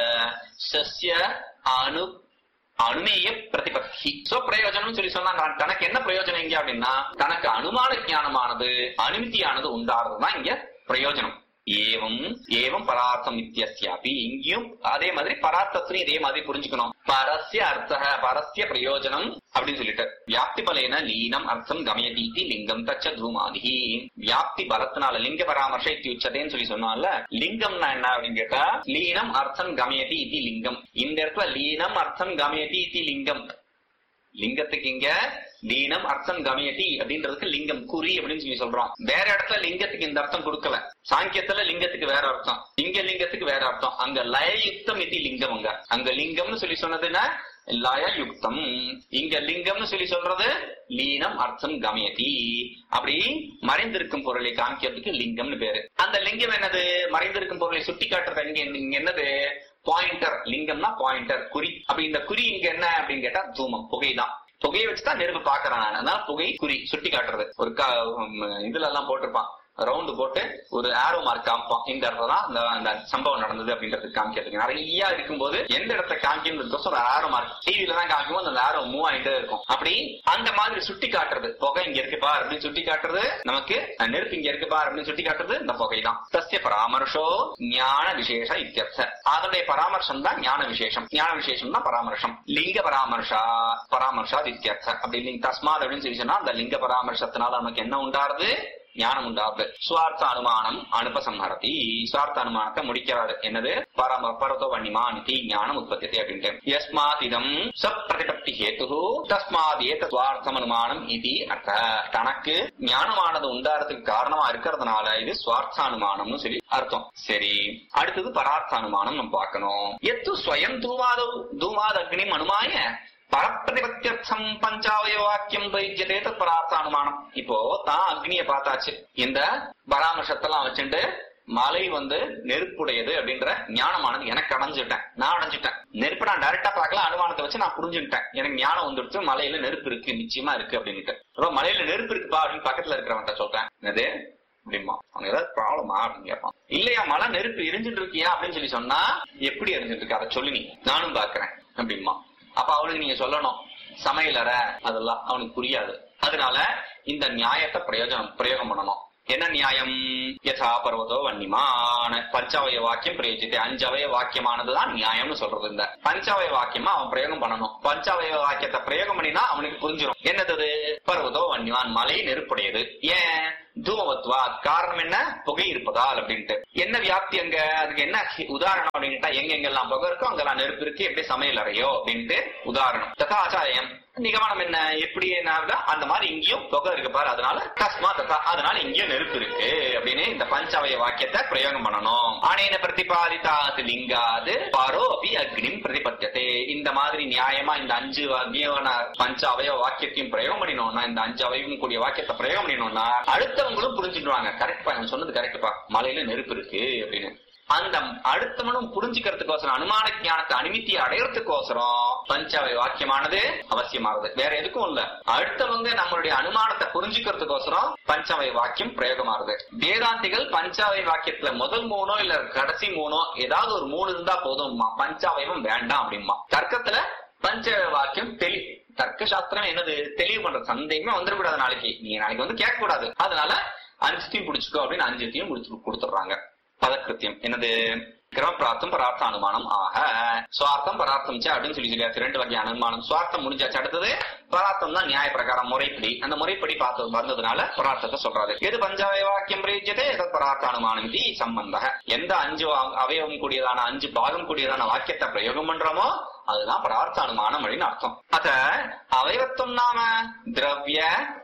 Speaker 1: சஸ்ய அனு அனுமேய பிரதிபத்தி பிரயோஜனம் சொல்லி சொன்னா நான் தனக்கு என்ன பிரயோஜனம் இங்க அப்படின்னா தனக்கு அனுமான ஞானமானது அனுமதியானது உண்டாறதுதான் இங்க பிரயோஜனம் ஏவம் ஏவம் பரார்த்தம் இத்தியஸ்யாபி இங்கேயும் அதே மாதிரி பரார்த்தத்திலையும் இதே மாதிரி புரிஞ்சுக்கணும் பரஸ்ய அர்த்த பரஸ்ய பிரயோஜனம் அப்படின்னு சொல்லிட்டு வியாப்தி பலேன லீனம் அர்த்தம் கமயதீதி லிங்கம் தச்ச தூமாதி வியாப்தி பலத்தினால லிங்க பராமர்ஷ இத்தியுச்சதேன்னு சொல்லி சொன்னால லிங்கம்னா என்ன அப்படின்னு கேட்டா லீனம் அர்த்தம் கமயதி இதி லிங்கம் இந்த இடத்துல லீனம் அர்த்தம் கமயதி இதி லிங்கம் லிங்கத்துக்கு இங்க லீனம் அர்த்தம் கமயதி அப்படின்றதுக்கு லிங்கம் குறி அப்படின்னு சொல்லி சொல்றோம் வேற இடத்துல லிங்கத்துக்கு இந்த அர்த்தம் கொடுக்கல சாங்கியத்துல லிங்கத்துக்கு வேற அர்த்தம் இங்க லிங்கத்துக்கு வேற அர்த்தம் அங்க லயயுக்தம் இது லிங்கம் அங்க அங்க லிங்கம்னு சொல்லி சொன்னதுன்னா லயயுக்தம் இங்க லிங்கம்னு சொல்லி சொல்றது லீனம் அர்த்தம் கமயதி அப்படி மறைந்திருக்கும் பொருளை காமிக்கிறதுக்கு லிங்கம்னு பேரு அந்த லிங்கம் என்னது மறைந்திருக்கும் பொருளை சுட்டி காட்டுறது இங்க இங்க என்னது பாயிண்டர் லிங்கம்னா பாயிண்டர் குறி அப்படி இந்த குறி இங்க என்ன அப்படின்னு கேட்டா தூமம் புகைதான் புகையை வச்சுதான் நெருப்பு பாக்குறேன் நான் அதனால புகை குறி சுட்டி காட்டுறது ஒரு க- உம், இதுல எல்லாம் போட்டிருப்பான் ரவுண்டு போட்டு ஒரு ஆரோ மார்க் காமிப்பான் இந்த இடத்துல தான் அந்த அந்த சம்பவம் நடந்தது அப்படின்றதுக்கு காமிக்கிறதுக்கு நிறைய இருக்கும்போது எந்த இடத்துல காமிக்கிறதுக்கோசம் ஒரு ஆரோ மார்க் டிவில தான் காமிக்கும்போது அந்த ஆரோ மூவ் ஆயிட்டே இருக்கும் அப்படி அந்த மாதிரி சுட்டி காட்டுறது புகை இங்க இருக்கு பார் அப்படின்னு சுட்டி காட்டுறது நமக்கு அஹ், நெருப்பு இங்க இருக்கு பார் அப்படின்னு சுட்டி காட்டுறது இந்த புகை தான் சசிய பராமர்ஷோ ஞான விசேஷ இத்தியர்த்த அதனுடைய பராமர்சம் தான் ஞான விசேஷம் ஞான விசேஷம் தான் பராமர்சம் லிங்க பராமர்ஷா பராமர்ஷா இத்தியர்த்த அப்படி லிங்க தஸ்மாத் அப்படின்னு சொல்லி சொன்னா அந்த லிங்க பராமர்சத்தினால நமக்கு என்ன உண்டாருது ஞானம் உண்டாது சுவார்த்த அனுமானம் அனுபசம்ஹரதி சுவார்த்த அனுமானத்தை முடிக்கிறாரு என்னது பரம பரதோ வன்னிமா நிதி ஞானம் உற்பத்தி அப்படின்ட்டு யஸ்மாத் இதம் சப்பிரதிபத்தி ஹேத்து தஸ்மாத் ஏத சுவார்த்தம் அனுமானம் இது அர்த்த தனக்கு ஞானமானது உண்டாறதுக்கு காரணமா இருக்கிறதுனால இது சுவார்த்த அனுமானம்னு சொல்லி அர்த்தம் சரி அடுத்தது பரார்த்த அனுமானம் நம்ம பார்க்கணும் எத்து ஸ்வயம் தூமாத தூமாத அக்னிம் அனுமாய பரப்பிரதிபத்தியர்த்தம் பஞ்சாவய வாக்கியம் பயிஜதே பரார்த்த அனுமானம் இப்போ தான் அக்னியை பார்த்தாச்சு இந்த பராமர்சத்தெல்லாம் வச்சுட்டு மலை வந்து நெருப்புடையது அப்படின்ற ஞானமானது எனக்கு அடைஞ்சிட்டேன் நான் அடைஞ்சிட்டேன் நெருப்பு நான் டைரக்டா பார்க்கல அனுமானத்தை வச்சு நான் புரிஞ்சுட்டேன் எனக்கு ஞானம் வந்துடுச்சு மலையில நெருப்பு இருக்கு நிச்சயமா இருக்கு அப்படின்ட்டு அப்ப மலையில நெருப்பு இருக்குப்பா அப்படின்னு பக்கத்துல இருக்கிறவன்ட்ட சொல்றேன் என்னது அப்படிமா அவங்க ஏதாவது ப்ராப்ளமா அப்படின்னு கேட்பான் இல்லையா மலை நெருப்பு எரிஞ்சுட்டு இருக்கியா அப்படின்னு சொல்லி சொன்னா எப்படி எரிஞ்சுட்டு இருக்கு அதை சொல்லி நீ நானும் பாக்குறேன் அப்படிமா அப்ப அவனுக்கு நீங்க சொல்லணும் சமையலற அதெல்லாம் அவனுக்கு புரியாது அதனால இந்த நியாயத்தை பிரயோஜனம் பிரயோகம் பண்ணணும் என்ன நியாயம் யதா பர்வதோ வன்னிமான் பஞ்சவய வாக்கியம் பிரயோஜித்து அஞ்சவய வாக்கியமானதுதான் நியாயம்னு சொல்றது இந்த பஞ்சவய வாக்கியமா அவன் பிரயோகம் பண்ணணும் பஞ்சவய வாக்கியத்தை பிரயோகம் பண்ணினா அவனுக்கு புரிஞ்சிடும் என்னது அது? பர்வதோ வன்னிமான் மலை நெருப்புடையது ஏன் தூமவத்வா காரணம் என்ன புகை இருப்பதால் அப்படின்ட்டு என்ன வியாப்தி அங்க அதுக்கு என்ன உதாரணம் அப்படின்ட்டா எங்க எங்கெல்லாம் புகை இருக்கோ அங்கெல்லாம் நெருப்பு இருக்கு எப்படி சமையல் அறையோ அப்படின்ட்டு உதாரணம் ததாச்சாரியம் நிகமனம் என்ன எப்படி என்ன அந்த மாதிரி இங்கேயும் புகை இருக்கு பாரு அதனால தஸ்மா ததா அதனால இங்கேயும் நெருப்பு இருக்கு அப்படின்னு இந்த பஞ்சவய வாக்கியத்தை பிரயோகம் பண்ணணும் ஆனேன பிரதிபாதித்தாது லிங்காது பாரோ அபி அக்னிம் பிரதிபத்தியதே இந்த மாதிரி நியாயமா இந்த அஞ்சு அக்னியவன பஞ்ச அவயவ வாக்கியத்தையும் பிரயோகம் பண்ணினோம்னா இந்த அஞ்சு அவயவம் கூடிய வாக்கியத்தை பிரயோகம் பண்ணினோம்னா அடுத்தவங்களும் புரிஞ்சுடுவாங்க கரெக்ட்பா நான் சொன்னது கரெக்ட்பா மலையில நெருப்பு இருக்கு அப்படின்னு அந்த அடுத்தவனும் புரிஞ்சுக்கிறதுக்கோசரம் அனுமான ஞானத்தை அனுமதி அடையறதுக்கோசரம் பஞ்சாவை வாக்கியமானது அவசியமாகுது வேற எதுக்கும் இல்ல அடுத்தவங்க நம்மளுடைய அனுமானத்தை புரிஞ்சுக்கிறதுக்கோசரம் பஞ்சவை வாக்கியம் பிரயோகமாகுது வேதாந்திகள் பஞ்சாவை வாக்கியத்துல முதல் மூணோ இல்ல கடைசி மூணோ ஏதாவது ஒரு மூணு இருந்தா போதும் பஞ்சாவயம் வேண்டாம் அப்படிமா தர்க்கத்துல பஞ்ச வாக்கியம் தெளி தர்க்க சாஸ்திரம் என்னது தெளிவு பண்ற சந்தேகமே வந்துடக்கூடாது நாளைக்கு நீங்க நாளைக்கு வந்து கேட்க கூடாது அதனால அஞ்சுத்தையும் பிடிச்சுக்கோ அப்படின்னு அஞ்சுத்தையும் முடிச்சு கொடுத்துடுறாங்க பதக்கிருத்தியம் என்னது கிரமப்பிராப்தம் பரார்த்த அனுமானம் ஆக சுவார்த்தம் பரார்த்தம் சே அப்படின்னு சொல்லி சொல்லியாச்சு ரெண்டு வகை அனுமானம் சுவார்த்தம் முடிஞ்சாச்சு அடுத்தது பரார்த்தம் தான் நியாய பிரகாரம் முறைப்படி அந்த முறைப்படி பார்த்து வந்ததுனால பரார்த்தத்தை சொல்றாரு எது பஞ்சாவய வாக்கியம் பிரயோஜதே எதத் பரார்த்த அனுமானம் இது சம்பந்த எந்த அஞ்சு அவ- அவயவம் கூடியதான அஞ்சு பாகம் கூடியதான வாக்கியத்தை பிரயோகம் பண்றோமோ அதுதான் பரார்த்த அனுமானம் அப்படின்னு அர்த்தம் அத அவயவத்துவம் நாம திரவிய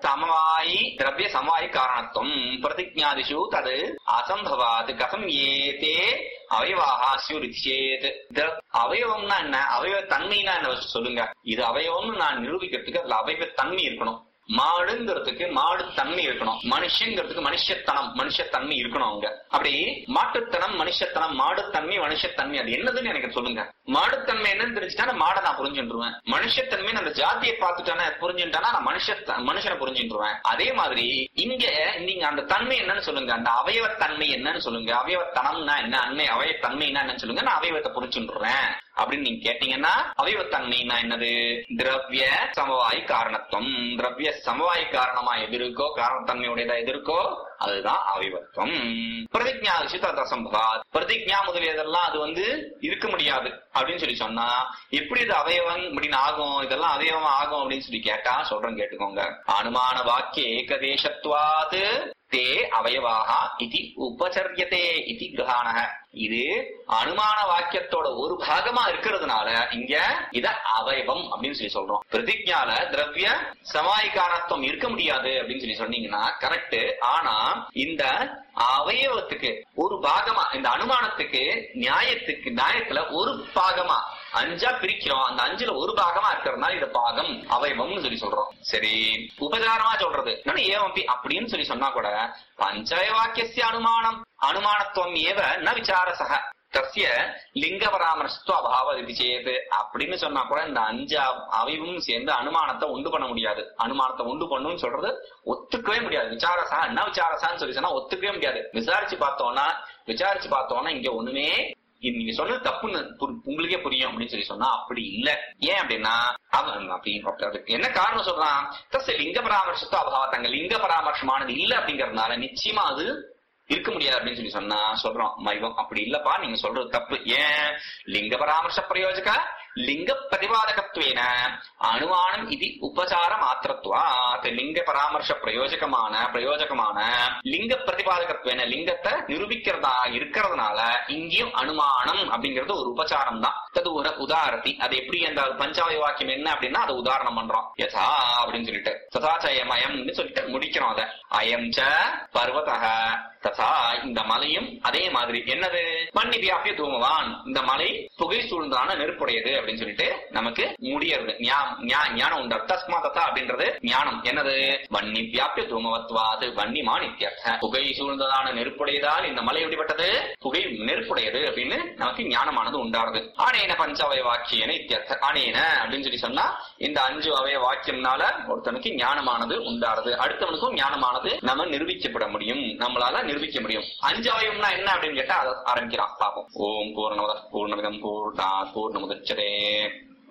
Speaker 1: சமவாயி திரவிய சமவாயி காரணத்துவம் பிரதிஜாதிஷு தது அசம்பவாத் கதம் ஏதே அவயவாக சேத் அவயவம்னா என்ன அவயவ தன்மைனா என்ன first சொல்லுங்க இது அவயவம்னு நான் நிரூபிக்கிறதுக்கு அதுல அவயவ தன்மை இருக்கணும் மாடுங்கிறதுக்கு மாடு தன்மை இருக்கணும் மனுஷங்கிறதுக்கு மனுஷத்தனம் மனுஷத்தன்மை இருக்கணும் அவங்க அப்படி மாட்டுத்தனம் மனுஷத்தனம் மாடுத்தன்மை மனுஷத்தன்மை அது என்னதுன்னு எனக்கு சொல்லுங்க மாடுத்தன்மை என்னன்னு தெரிஞ்சுட்டா நான் மாடை நான் புரிஞ்சுட்டுருவேன் மனுஷத்தன்மை அந்த ஜாதியை பார்த்துட்டானே புரிஞ்சுட்டானா நான் மனுஷ மனுஷனை புரிஞ்சுட்டுருவேன் அதே மாதிரி இங்க நீங்க அந்த தன்மை என்னன்னு சொல்லுங்க அந்த அவயவத்தன்மை என்னன்னு சொல்லுங்க அவயவத்தனம்னா என்ன அன்னை அவயத்தன்மைனா என்னன்னு சொல்லுங்க நான் அவயவத்தை புரிஞ்சுட்டுறேன் அப்படின்னு நீங்க கேட்டீங்கன்னா அவயவத்தன்மைனா என்னது திரவிய சமவாய் காரணத்துவம் திரவிய சமவாய் காரணமா எது இருக்கோ காரணத்தன்மையுடையதா எது இருக்கோ அதுதான் அவயவத்துவம் பிரதிஜா விஷயத்த அசம்பவாத் பிரதிஜா முதலியதெல்லாம் அது வந்து இருக்க முடியாது அப்படின்னு சொல்லி சொன்னா எப்படி இது அவயவம் அப்படின்னு ஆகும் இதெல்லாம் அவயவம் ஆகும் அப்படின்னு சொல்லி கேட்டா சொல்றேன் கேட்டுக்கோங்க அனுமான வாக்கிய ஏகதேசத்வாது தே அவயவாக இது உபச்சரியத்தே இது கிரகாணக இது அனுமான வாக்கியத்தோட ஒரு பாகமா இருக்கிறதுனால இங்க இத அவயவம் அப்படின்னு சொல்லி சொல்றோம் பிரதிஜால திரவிய சமாயிகாரத்துவம் இருக்க முடியாது அப்படின்னு சொல்லி சொன்னீங்கன்னா கரெக்ட் ஆனா இந்த அவயவத்துக்கு ஒரு பாகமா இந்த அனுமானத்துக்கு நியாயத்துக்கு நியாயத்துல ஒரு பாகமா அஞ்சா பிரிக்கிறோம் அந்த அஞ்சுல ஒரு பாகமா இருக்கிறதுனால இது பாகம் அவயவம்னு சொல்லி சொல்றோம் சரி உபச்சாரமா சொல்றது என்னன்னா ஏவம்பி அப்படின்னு சொல்லி சொன்னா கூட பஞ்சய வாக்கிய அனுமானம் அனுமானத்துவம் ஏவ ந விசாரசக தஸ்ய லிங்க பராமர்சத்துவ அபாவ இது சேது அப்படின்னு சொன்னா கூட இந்த அஞ்சு அவ- அவயவும் சேர்ந்து அனுமானத்தை உண்டு பண்ண முடியாது அனுமானத்தை உண்டு பண்ணுன்னு சொல்றது ஒத்துக்கவே முடியாது விசாரசா என்ன விசாரசான்னு சொல்லி சொன்னா ஒத்துக்கவே முடியாது விசாரிச்சு பார்த்தோம்னா விசாரிச்சு பார்த்தோம்னா இங்க ஒண்ணுமே இது நீங்க சொன்னது தப்புன்னு புரி- உங்களுக்கே புரியும் அப்படின்னு சொல்லி சொன்னா அப்படி இல்ல ஏன் அப்படின்னா அவன் அப்படி அதுக்கு என்ன காரணம் சொல்றான் தஸ் லிங்க பராமர்சத்துவ அபாவ தங்க லிங்க பராமர்சமானது இல்ல அப்படிங்கறதுனால நிச்சயமா அது இருக்க முடியாது அப்படின்னு சொல்லி சொன்னா சொல்றோம் மைவம் அப்படி இல்லப்பா நீங்க சொல்றது தப்பு ஏன் லிங்க பராமர்ச பிரயோஜக லிங்க பிரதிபாதகத்துவேன அனுமானம் இது உபசார மாத்திரத்துவாத் லிங்க பராமர்ச பிரயோஜகமான பிரயோஜகமான லிங்க பிரதிபாதகத்துவேன லிங்கத்தை நிரூபிக்கிறதா இருக்கிறதுனால இங்கேயும் அனுமானம் அப்படிங்கிறது ஒரு உபசாரம் தான் தது ஒரு உதாரதி அது எப்படி அந்த பஞ்சாவய வாக்கியம் என்ன அப்படின்னா அதை உதாரணம் பண்றோம் யதா அப்படின்னு சொல்லிட்டு ததாச்சயம் அயம்னு சொல்லிட்டு முடிக்கிறோம் அதை அயம் ச பர்வதக ததா இந்த மலையும் அதே மாதிரி என்னது மண்ணி வியாபிய தூமவான் இந்த மலை புகை சூழ்ந்தான நெருப்புடையது அப்படின்னு சொல்லிட்டு நமக்கு முடியறது ஞா- ஞா- ஞானம் உண்டு தஸ்மா ததா அப்படின்றது ஞானம் என்னது வன்னி வியாபிய தூமவத்வாது வன்னி மாணித்யர்த்த புகை சூழ்ந்ததான நெருப்புடையதால் இந்த மலை எப்படிப்பட்டது புகை நெருப்புடையது அப்படின்னு நமக்கு ஞானமானது உண்டாருது ஆனேன பஞ்சவய வாக்கியன இத்தியர்த்த ஆனேன அப்படின்னு சொல்லி சொன்னா இந்த அஞ்சு அவய வாக்கியம்னால ஒருத்தனுக்கு ஞானமானது உண்டாருது அடுத்தவனுக்கும் ஞானமானது நம்ம நிரூபிக்கப்பட முடியும் நம்மளால நிரூபிக்க முடியும் அஞ்சு அவயம்னா என்ன அப்படின்னு கேட்டா அதை ஆரம்பிக்கிறான் பாப்போம் ஓம் பூர்ணமத பூர்ணமிதம் பூர்ணா பூர்ணமுதச்சதே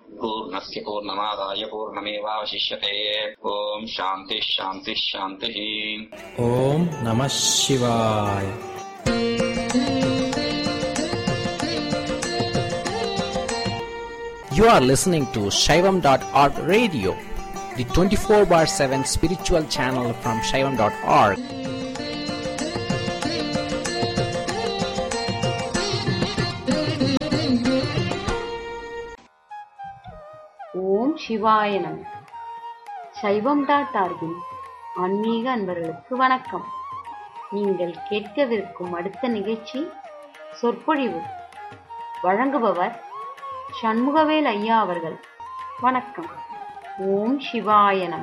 Speaker 1: पूर्णस्य पूर्णमादाय पूर्णमेवावशिष्यते ॐ शान्तिः शान्तिः शान्तिः
Speaker 2: ॐ नमः शिवाय You are listening to Shaivam.org radio, the 24 bar 7 spiritual channel from Shaivam.org.
Speaker 3: ஓம் சிவாய நம சைவம் டாட் ஆர்கின் ஆன்மீக அன்பர்களுக்கு வணக்கம் நீங்கள் கேட்கவிருக்கும் அடுத்த நிகழ்ச்சி சொற்பொழிவு வழங்குபவர் சண்முகவேல் ஐயா அவர்கள் வணக்கம் ஓம் சிவாய நம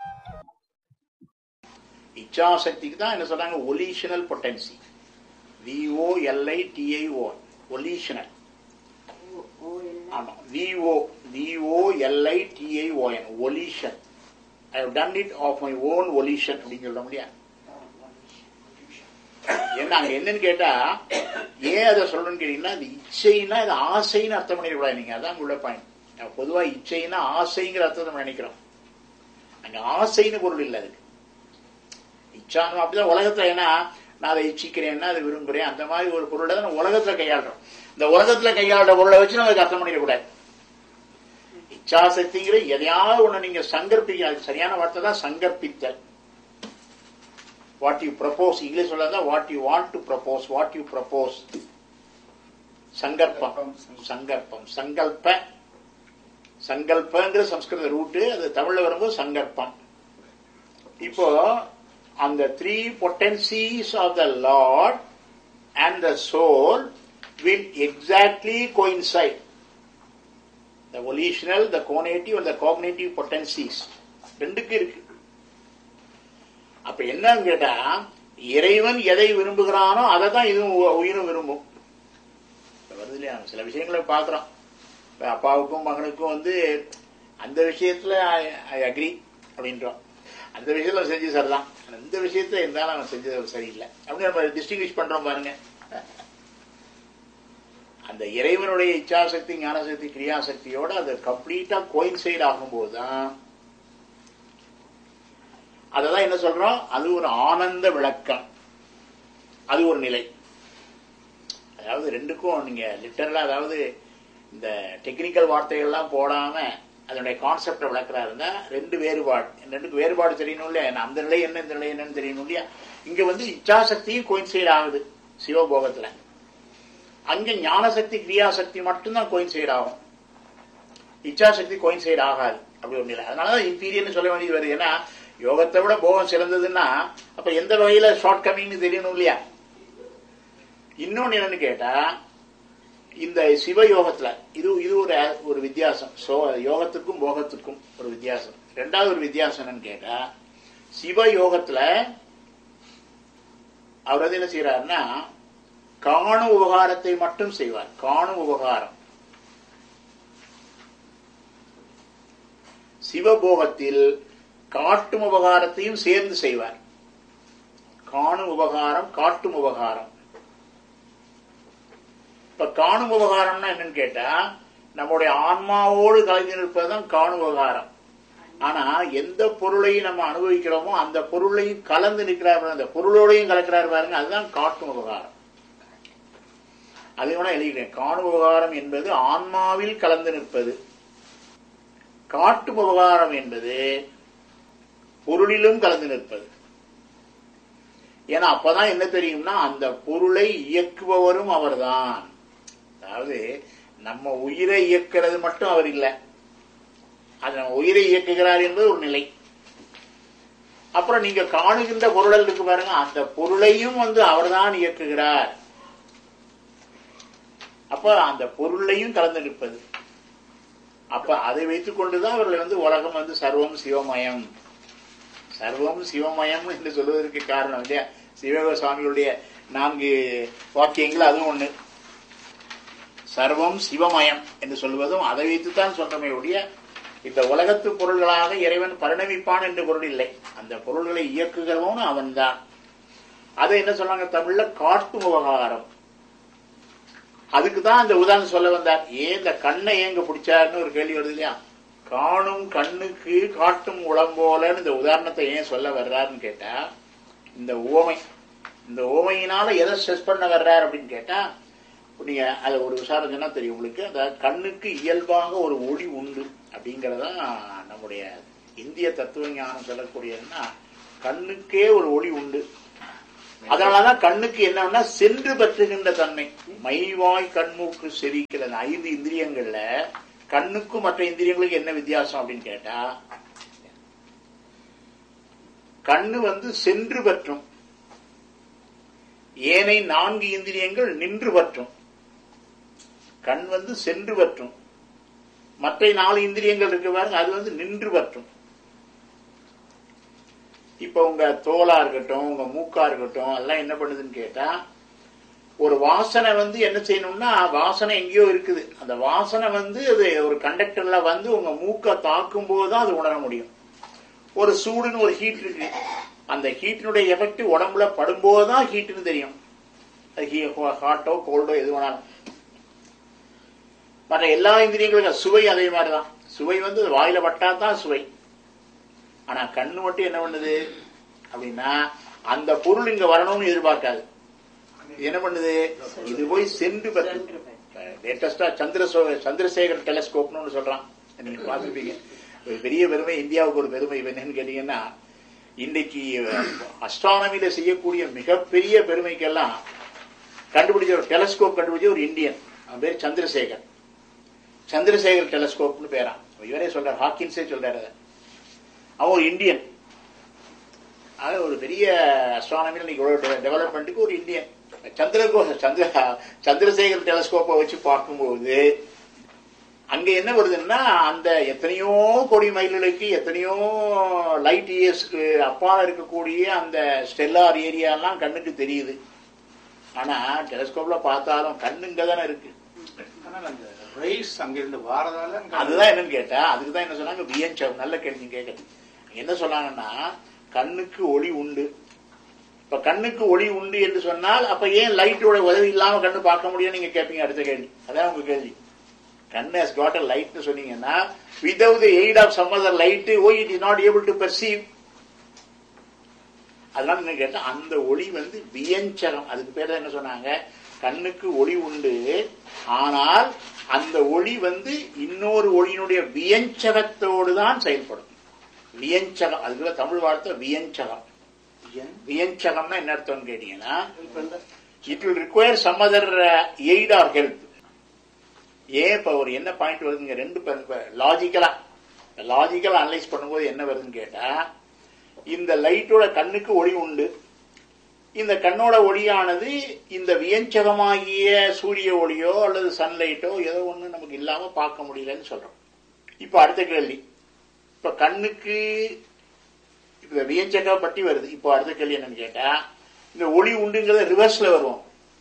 Speaker 4: இச்சாசக்திக்கு தான் என்ன சொல்றாங்க volitional potency V O L I T I O volitional ஆமா V O V O L I T I O N volition I have done it of my own volition அப்படின்னு சொல்ல முடியாது ஏன்னா அங்க என்னன்னு கேட்டா ஏன் அதை சொல்லணும்னு கேட்டீங்கன்னா அது இச்சைன்னா அது ஆசைன்னு அர்த்தம் பண்ணிடக்கூடாது நீங்க அதான் உள்ள பாயிண்ட் பொதுவா இச்சைன்னா ஆசைங்கிற அர்த்தத்தை நம்ம நினைக்கிறோம் அங்க ஆசைன்னு பொருள் இல்லை அதுக்கு இச்சானம் அப்படிதான் உலகத்துல ஏன்னா நான் அதை இச்சிக்கிறேன்னா அதை விரும்புறேன் அந்த மாதிரி ஒரு பொருளை தான் நம்ம உலகத்துல கையாளுறோம் இந்த உலகத்துல கையாளுற பொருளை வச்சு நம்ம அதுக்கு அர்த்தம் பண்ணிடக்கூடாது இச்சாசக்திங்கிற எதையாவது ஒண்ணு நீங்க சங்கற்பிக்க அது சரியான வார்த்தை தான் சங்கற்பித்தல் வாட் யூ ப்ரப்போஸ் இங்கிலீஷ் சொல்லதான் what you want to propose what you propose சங்கற்பம் சங்கற்பம் சங்கல்ப சங்கல்பங்கிற சம்ஸ்கிருத ரூட்டு அது தமிழ்ல வரும்போது சங்கற்பம் இப்போ அந்த three potencies of the lord and the soul will exactly coincide the volitional the conative அந்த காக்னேட்டிவ் பொட்டன்சிஸ் ரெண்டுக்கு இருக்கு அப்ப என்னன்னு கேட்டா இறைவன் எதை விரும்புகிறானோ அதை தான் இதுவும் உ- உயிரும் விரும்பும் இப்ப வருது இல்லையா சில விஷயங்களை பார்க்கிறோம் இப்ப அப்பாவுக்கும் மகனுக்கும் வந்து அந்த விஷயத்துல ஐ அக்ரி அப்படின்றோம் அந்த விஷயத்துல அவன் செஞ்சு சரிதான் ஆனா இந்த விஷயத்துல இருந்தாலும் அவன் செஞ்சது அவர் சரியில்லை அப்படின்னு நம்ம டிஸ்டிங்விஷ் பண்றோம் பாருங்க அந்த இறைவனுடைய இச்சாசக்தி ஞானசக்தி கிரியாசக்தியோட அது கம்ப்ளீட்டா கோயின்சைட் ஆகும்போது தான் அததான் என்ன சொல்றோம் அது ஒரு ஆனந்த விளக்கம் அது ஒரு நிலை அதாவது ரெண்டுக்கும் நீங்க லிட்டரலா அதாவது இந்த டெக்னிக்கல் வார்த்தைகள்லாம் போடாம அதனுடைய கான்செப்டை விளக்குறா இருந்தா ரெண்டு வேறுபாடு ரெண்டுக்கு வேறுபாடு தெரியணும் இல்லையா ஏன்னா அந்த நிலை என்ன இந்த நிலை என்னன்னு தெரியணும் இல்லையா இங்க வந்து இச்சாசக்தியும் கோயின்சைட் ஆகுது சிவபோகத்துல அங்க ஞானசக்தி கிரியாசக்தி மட்டும்தான் கோயின்சைட் ஆகும் இச்சாசக்தி கோயின்சைட் ஆகாது அப்படி ஒரு நிலை அதனாலதான் இம்பீரியர்னு சொல்ல வேண்டியது வருது ஏன்னா யோகத்தை விட போகம் சிறந்ததுன்னா அப்ப எந்த வகையில ஷார்ட் கமிங்னு தெரியணும் இல்லையா இன்னொன்னு என்னன்னு கேட்டா இந்த சிவ யோகத்துல இது இது ஒரு ஒரு வித்தியாசம் சோ யோகத்துக்கும் போகத்துக்கும் ஒரு வித்தியாசம் ரெண்டாவது ஒரு வித்தியாசம் என்னன்னு கேட்டா சிவ யோகத்துல அவர் வந்து என்ன செய்யறாருன்னா காணும் உபகாரத்தை மட்டும் செய்வார் காணும் உபகாரம் சிவபோகத்தில் காட்டும் உபகாரத்தையும் சேர்ந்து செய்வார் காணும் உபகாரம் காட்டும் உபகாரம் இப்ப காணும் உபகாரம்னா என்னன்னு கேட்டா நம்முடைய ஆன்மாவோடு கலந்து நிற்பதுதான் காணும் உபகாரம் ஆனா எந்த பொருளையும் நம்ம அனுபவிக்கிறோமோ அந்த பொருளையும் கலந்து நிற்கிறார் பாருங்க, அந்த பொருளோடையும் கலக்கிறார் பாருங்க அதுதான் காட்டும் உபகாரம் அதை வேணா எழுதிக்கிறேன் காணும் உபகாரம் என்பது ஆன்மாவில் கலந்து நிற்பது காட்டும் உபகாரம் என்பது பொருளிலும் கலந்து நிற்பது ஏன்னா அப்பதான் என்ன தெரியும்னா அந்த பொருளை இயக்குபவரும் அவர்தான் அதாவது நம்ம உயிரை இயக்கிறது மட்டும் அவர் இல்லை அது நம்ம உயிரை இயக்குகிறார் என்பது ஒரு நிலை அப்புறம் நீங்க காணுகின்ற பொருளல் இருக்கு பாருங்க அந்த பொருளையும் வந்து அவர்தான் இயக்குகிறார் அப்ப அந்த பொருளையும் கலந்து நிற்பது அப்ப அதை வைத்துக் கொண்டுதான் அவர்கள் வந்து உலகம் வந்து சர்வம் சிவமயம் சர்வம் சிவமயம் என்று சொல்வதற்கு காரணம் இல்லையா சிவக சுவாமிகளுடைய நான்கு வாக்கியங்கள் அதுவும் ஒண்ணு சர்வம் சிவமயம் என்று சொல்வதும் அதை வைத்துத்தான் சொல்றமே ஒழிய இந்த உலகத்து பொருள்களாக இறைவன் பரிணமிப்பான் என்று பொருள் இல்லை அந்த பொருள்களை இயக்குகிறவனும் அவன்தான் அதை என்ன சொன்னாங்க தமிழ்ல காட்டும் விவகாரம் அதுக்கு தான் அந்த உதாரணம் சொல்ல வந்தார் ஏன் இந்த கண்ணை ஏங்க பிடிச்சாருன்னு ஒரு கேள்வி வருது இல்லையா காணும் கண்ணுக்கு காட்டும் உளம்போலன்னு இந்த உதாரணத்தை ஏன் சொல்ல வர்றாருன்னு கேட்டா இந்த ஓமை இந்த ஓமையினால எதை ஸ்ட்ரெஸ் பண்ண வர்றாரு அப்படின்னு கேட்டா நீங்க அது ஒரு விசாரம் சொன்னா தெரியும் உங்களுக்கு அந்த கண்ணுக்கு இயல்பாக ஒரு ஒளி உண்டு அப்படிங்கறதான் நம்முடைய இந்திய தத்துவ ஞானம் சொல்லக்கூடியதுன்னா கண்ணுக்கே ஒரு ஒளி உண்டு அதனாலதான் கண்ணுக்கு என்னன்னா சென்று பற்றுகின்ற தன்மை மைவாய் கண்மூக்கு செவிக்கிற அந்த ஐந்து இந்திரியங்கள்ல கண்ணுக்கும் மற்ற இந்திரியங்களுக்கு என்ன வித்தியாசம் அப்படின்னு கேட்டா கண்ணு வந்து சென்று பற்றும் ஏனை நான்கு இந்திரியங்கள் நின்று பற்றும் கண் வந்து சென்று பற்றும் மற்ற நாலு இந்திரியங்கள் இருக்கு பாருங்க அது வந்து நின்று பற்றும் இப்ப உங்க தோலா இருக்கட்டும் உங்க மூக்கா இருக்கட்டும் அதெல்லாம் என்ன பண்ணுதுன்னு கேட்டா ஒரு வாசனை வந்து என்ன செய்யணும்னா வாசனை எங்கேயோ இருக்குது அந்த வாசனை வந்து அது ஒரு கண்டக்டர்ல வந்து உங்க மூக்க தாக்கும் போதுதான் அது உணர முடியும் ஒரு சூடுன்னு ஒரு ஹீட் இருக்கு அந்த ஹீட்டினுடைய எஃபெக்ட் உடம்புல படும்போதுதான் ஹீட்னு தெரியும் அது ஹாட்டோ கோல்டோ எது வேணாலும் மற்ற எல்லா இந்திரியங்களுக்கும் சுவை அதே மாதிரிதான் சுவை வந்து வாயில பட்டா தான் சுவை ஆனா கண்ணு மட்டும் என்ன பண்ணுது அப்படின்னா அந்த பொருள் இங்க வரணும்னு எதிர்பார்க்காது இது என்ன பண்ணுது இது போய் சென்று லேட்டஸ்டா சந்திரசோ சந்திரசேகர் டெலஸ்கோப்னு ஒண்ணு சொல்றான் நீங்க பார்த்துருப்பீங்க ஒரு பெரிய பெருமை இந்தியாவுக்கு ஒரு பெருமை என்னன்னு கேட்டீங்கன்னா இன்னைக்கு அஸ்ட்ரானமியில செய்யக்கூடிய மிகப்பெரிய பெருமைக்கெல்லாம் கண்டுபிடிச்ச ஒரு டெலஸ்கோப் கண்டுபிடிச்ச ஒரு இந்தியன் அவன் பேர் சந்திரசேகர் சந்திரசேகர் டெலஸ்கோப்னு பேரான் இவரே சொல்றாரு ஹாக்கின்ஸே சொல்றாரு அதை. அவன் ஒரு இந்தியன் அது ஒரு பெரிய அஸ்ட்ரானமியில் இன்னைக்கு டெவலப்மெண்ட்டுக்கு ஒரு இந்தியன் சந்திரகோ சந்திர சந்திரசேகர் டெலஸ்கோப்பை வச்சு பார்க்கும்போது அங்க என்ன வருதுன்னா அந்த எத்தனையோ கோடி மைல்களுக்கு எத்தனையோ லைட் இயர்ஸ்க்கு அப்பால இருக்கக்கூடிய அந்த ஸ்டெல்லார் ஏரியாலாம் கண்ணுக்கு தெரியுது ஆனா டெலஸ்கோப்ல பார்த்தாலும் கண்ணுங்க தானே இருக்கு
Speaker 5: ஆனால் அந்த ரைஸ் அங்கிருந்து வாரதால அங்க
Speaker 4: அதுதான் என்னன்னு கேட்டா அதுக்கு தான் என்ன சொன்னாங்க வியஞ்சம் நல்ல கேள்வி கேட்கறது என்ன சொன்னாங்கன்னா கண்ணுக்கு ஒளி உண்டு இப்ப கண்ணுக்கு ஒளி உண்டு என்று சொன்னால் அப்ப ஏன் லைட்டோட உதவி இல்லாம கண்ணு பார்க்க முடியும் நீங்க கேட்பீங்க அடுத்த கேள்வி அதான் உங்க கேள்வி கண்ணு ஹஸ் காட் அ லைட்னு சொன்னீங்கன்னா without the aid of some other light oh it is not able to perceive அதனால என்ன கேட்டா அந்த ஒளி வந்து வியஞ்சகம் அதுக்கு பேர் தான் என்ன சொன்னாங்க கண்ணுக்கு ஒளி உண்டு ஆனால் அந்த ஒளி வந்து இன்னொரு ஒளியினுடைய வியஞ்சகத்தோடு தான் செயல்படும் வியஞ்சகம் அதுக்குள்ள தமிழ் வார்த்தை வியஞ்சகம்
Speaker 5: ஏன்?
Speaker 4: வியஞ்சகம்னா என்ன அர்த்தம்னு கேட்டீங்கன்னா
Speaker 5: இப்ப இந்த
Speaker 4: it will require some other aid or help ஏன் இப்ப ஒரு என்ன பாயிண்ட் வருதுங்க ரெண்டு லாஜிக்கலா லாஜிக்கலா அனலைஸ் பண்ணும்போது என்ன வருதுன்னு கேட்டா இந்த லைட்டோட கண்ணுக்கு ஒளி உண்டு இந்த கண்ணோட ஒளியானது இந்த வியஞ்சகமாகிய சூரிய ஒளியோ அல்லது சன்லைட்டோ ஏதோ ஒண்ணு நமக்கு இல்லாம பார்க்க முடியலன்னு சொல்றோம் இப்ப அடுத்த கேள்வி இப்ப கண்ணுக்கு இந்த வியஞ்சக பட்டி வருது இப்போ அடுத்த கேள்வி என்னன்னு கேட்டா இந்த ஒளி உண்டுங்கிறத ரிவர்ஸ்ல வருவோம்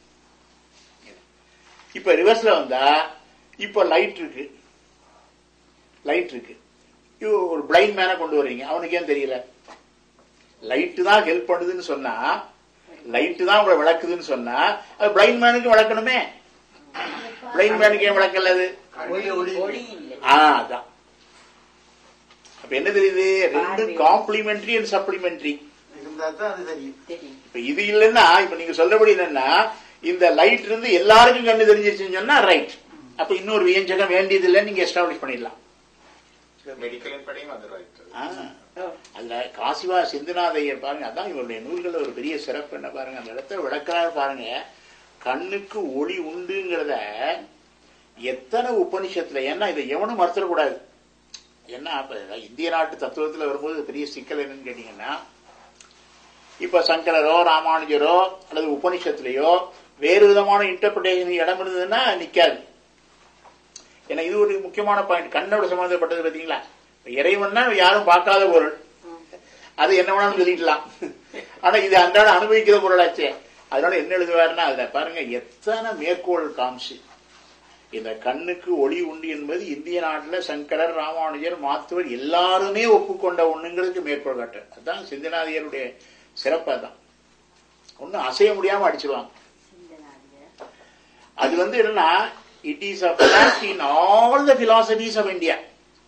Speaker 4: இப்ப ரிவர்ஸ்ல வந்தா இப்ப லைட் இருக்கு லைட் இருக்கு இது ஒரு பிளைண்ட் மேனை கொண்டு வர்றீங்க அவனுக்கு ஏன் தெரியல லைட் தான் ஹெல்ப் பண்ணுதுன்னு சொன்னா லைட் தான் உங்களை விளக்குதுன்னு சொன்னா அது பிளைண்ட் மேனுக்கு விளக்கணுமே பிளைண்ட் மேனுக்கு ஏன் விளக்கல அது ஆ அதான் அப்ப என்ன தெரியுது ரெண்டு காம்ப்ளிமெண்டரி அண்ட் சப்ளிமெண்டரி
Speaker 5: இருந்தா தான் அது தெரியும்
Speaker 4: இப்ப இது இல்லைன்னா இப்ப நீங்க சொல்றபடி என்னன்னா இந்த லைட் இருந்து எல்லாருக்கும் கண்ணு தெரிஞ்சிருச்சுன்னு சொன்னா ரைட் அப்ப இன்னொரு வியஞ்சகம் வேண்டியது இல்லைன்னு நீங்க எஸ்டாப்ளிஷ் பண்ணிடலாம்
Speaker 6: மெடிக்கலின் படியும் அது ரைட்
Speaker 4: ஆ. அதுல காசிவா சிந்துநாதையர் பாருங்க அதான் இவருடைய நூல்கள் ஒரு பெரிய சிறப்பு என்ன பாருங்க அந்த இடத்துல விளக்குறாரு பாருங்க கண்ணுக்கு ஒளி உண்டுங்கிறத எத்தனை உபனிஷத்துல ஏன்னா இதை எவனும் மறுத்துடக்கூடாது என்ன அப்ப இந்திய நாட்டு தத்துவத்துல வரும்போது பெரிய சிக்கல் என்னன்னு கேட்டீங்கன்னா இப்ப சங்கரரோ ராமானுஜரோ அல்லது உபனிஷத்துலயோ வேறு விதமான இன்டர்பிரேஷன் இடம் இருந்ததுன்னா நிக்காது ஏன்னா இது ஒரு முக்கியமான பாயிண்ட் கண்ணோட சம்பந்தப்பட்டது பாத்தீங்களா இப்ப இறைவன்னா யாரும் பார்க்காத பொருள் அது என்ன வேணாலும் சொல்லிக்கலாம் ஆனா இது அன்றாட அனுபவிக்கிற பொருளாச்சே அதனால என்ன எழுதுவாருன்னா அதுல பாருங்க எத்தனை மேற்கோள் காமிச்சு இந்த கண்ணுக்கு ஒளி உண்டு என்பது இந்திய நாட்டுல சங்கரர் ராமானுஜர் மாத்துவர் எல்லாருமே ஒப்புக்கொண்ட ஒண்ணுங்கிறதுக்கு மேற்கோள் காட்டு அதுதான் சிந்தனாதியருடைய சிறப்பு அதான் ஒன்னும் அசைய முடியாம அடிச்சிருவாங்க அது வந்து என்னன்னா it is a fact in all the philosophies of India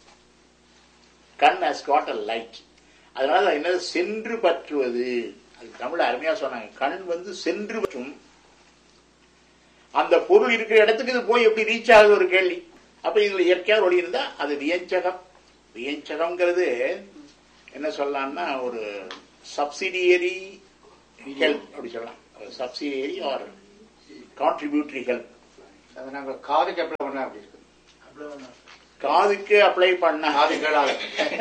Speaker 4: கண் has got a light அதனால அது என்னது சென்று பற்றுவது அது தமிழ் அருமையா சொன்னாங்க கண் வந்து சென்று பற்றும் அந்த பொருள் இருக்கிற இடத்துக்கு இது போய் எப்படி ரீச் ஆகுது ஒரு கேள்வி அப்ப இதுல இயற்கையா ஒளி இருந்தா அது வியஞ்சகம் வியஞ்சகம்ங்கிறது என்ன சொல்லலாம்னா ஒரு சப்சிடியரி ஹெல்ப் அப்படி சொல்லலாம் சப்சிடியரி ஆர் கான்ட்ரிபியூட்டரி ஹெல்ப்
Speaker 5: அதை நாங்கள் காதுக்கு அப்ளை பண்ண அப்படி இருக்கு
Speaker 4: காதுக்கு அப்ளை பண்ண
Speaker 5: காது கேளாது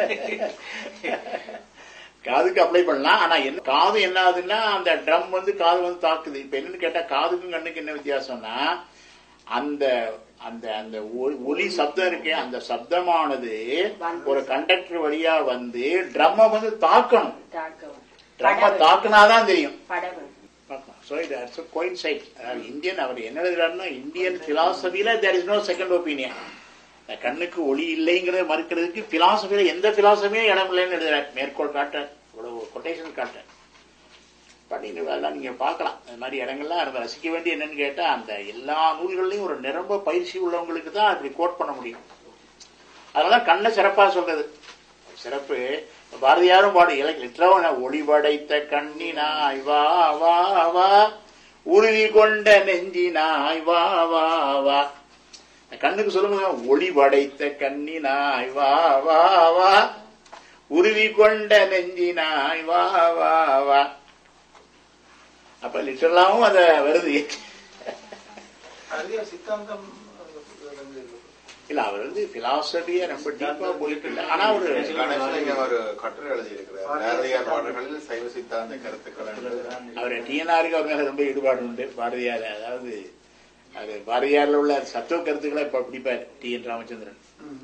Speaker 4: காதுக்கு அப்ளை பண்ணலாம் ஆனா என்ன காது என்ன ஆகுதுன்னா அந்த ட்ரம் வந்து காது வந்து தாக்குது இப்ப என்னன்னு கேட்டா காதுக்கும் கண்ணுக்கு என்ன வித்தியாசம்னா அந்த அந்த அந்த ஒ- ஒலி சப்தம் இருக்கே அந்த சப்தமானது ஒரு கண்டக்டர் வழியா வந்து ட்ரம்ம வந்து தாக்கணும்
Speaker 7: தாக்கவும்
Speaker 4: ட்ரம்ம தாக்குனாதான் தெரியும்
Speaker 7: படவும்
Speaker 4: ஸோ இது கோயின்சைட் அதாவது இந்தியன் அவர் என்ன எழுதுறாருன்னா இந்தியன் பிலாசபியில there is no second opinion கண்ணுக்கு ஒளி இல்லைங்கிறத மறுக்கிறதுக்கு பிலாசபியில எந்த பிலாசபியும் இடம் இல்லைன்னு எழுதுறாரு மேற்கோள் காட்டுறார் இவ்வளவு கொட்டேஷன் காட்டுறார் பண்ணி அதெல்லாம் நீங்க பார்க்கலாம் அது மாதிரி இடங்கள்லாம் நம்ம ரசிக்க வேண்டிய என்னன்னு கேட்டா அந்த எல்லா நூல்கள்லயும் ஒரு நிரம்ப பயிற்சி உள்ளவங்களுக்கு தான் அப்படி கோட் பண்ண முடியும் அதனால கண்ணை சிறப்பா சொல்றது சிறப்பு பாரதியாரும் பாடு இலக்கிய ஒளி படைத்த கண்ணினாய் வா வா வா உறுதி கொண்ட நெஞ்சினாய் வா வா வா இந்த கண்ணுக்கு சொல்லுங்க ஒளி படைத்த கண்ணினாய் வா வா வா உறுதி கொண்ட நெஞ்சினாய் வா வா வா அப்ப லிட்டரலாவும் அத வருது
Speaker 5: அதுலயே சித்தாந்தம் வந்து
Speaker 4: இல்ல அவர் வந்து பிலாசபிய ரொம்ப டீப்பா போயிட்டு இல்ல ஆனா ஒரு
Speaker 6: கணேசன் இங்க ஒரு கட்டுரை எழுதியிருக்கிறார் பாரதியார் பாடல்களில் சைவ சித்தாந்த கருத்துக்கள் என்று.
Speaker 4: அவர் டிஎன்ஆருக்கு அவர் மேல ரொம்ப ஈடுபாடு உண்டு பாரதியார் அதாவது அது பாரதியார்ல உள்ள சத்துவ கருத்துக்களை இப்ப பிடிப்பார் டி என் ராமச்சந்திரன்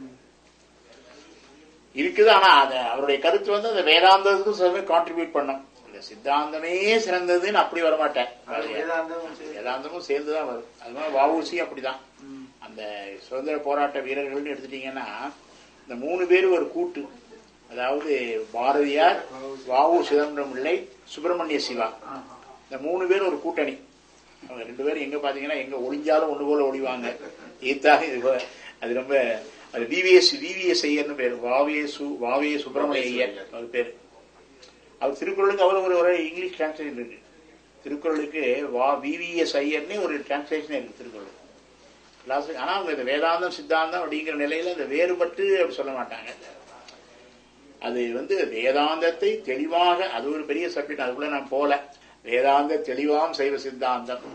Speaker 4: இருக்குது ஆனா அத அவருடைய கருத்து வந்து அந்த வேதாந்தத்துக்கும் சில கான்ட்ரிபியூட் பண்ணும் இந்த சித்தாந்தமே சிறந்ததுன்னு அப்படி வரமாட்டேன் பாரதியார்.
Speaker 5: வேதாந்தம் சரி.
Speaker 4: வேதாந்தமும் சேர்ந்துதான் வரும் அது மாதிரி வவுசி அப்படிதான் அந்த சுதந்திர போராட்ட வீரர்கள்னு எடுத்துட்டீங்கன்னா இந்த மூணு பேர் ஒரு கூட்டு அதாவது பாரதியார் வாவு சிதம்பரம் பிள்ளை சுப்பிரமணிய சிவா இந்த மூணு பேர் ஒரு கூட்டணி அவங்க ரெண்டு பேரும் எங்க பாத்தீங்கன்னா எங்க ஒளிஞ்சாலும் ஒண்ணு போல ஒளிவாங்க ஈத்தாக இது போ- அது ரொம்ப அது விவிஎஸ் விவிஎஸ் ஐயர்னு பேர் வாவிய சு வாவிய சுப்பிரமணிய ஐயர் அவர் பேர் அவர் திருக்குறளுக்கு அவர் ஒரு ஒரு இங்கிலீஷ் டிரான்ஸ்லேஷன் இருக்கு திருக்குறளுக்கு வா விவிஎஸ் ஐயர்னே ஒரு டிரான்ஸ்லேஷன் இருக்கு திருக்குறள் philosophy. ஆனா அவங்க இந்த வேதாந்தம் சித்தாந்தம் அப்படிங்கிற நிலையில இந்த வேறுபட்டு அப்படி சொல்ல மாட்டாங்க அது வந்து வேதாந்தத்தை தெளிவாக அது ஒரு பெரிய சப்ஜெக்ட் அதுக்குள்ள நான் போல வேதாந்த தெளிவாம் சைவ சித்தாந்தம்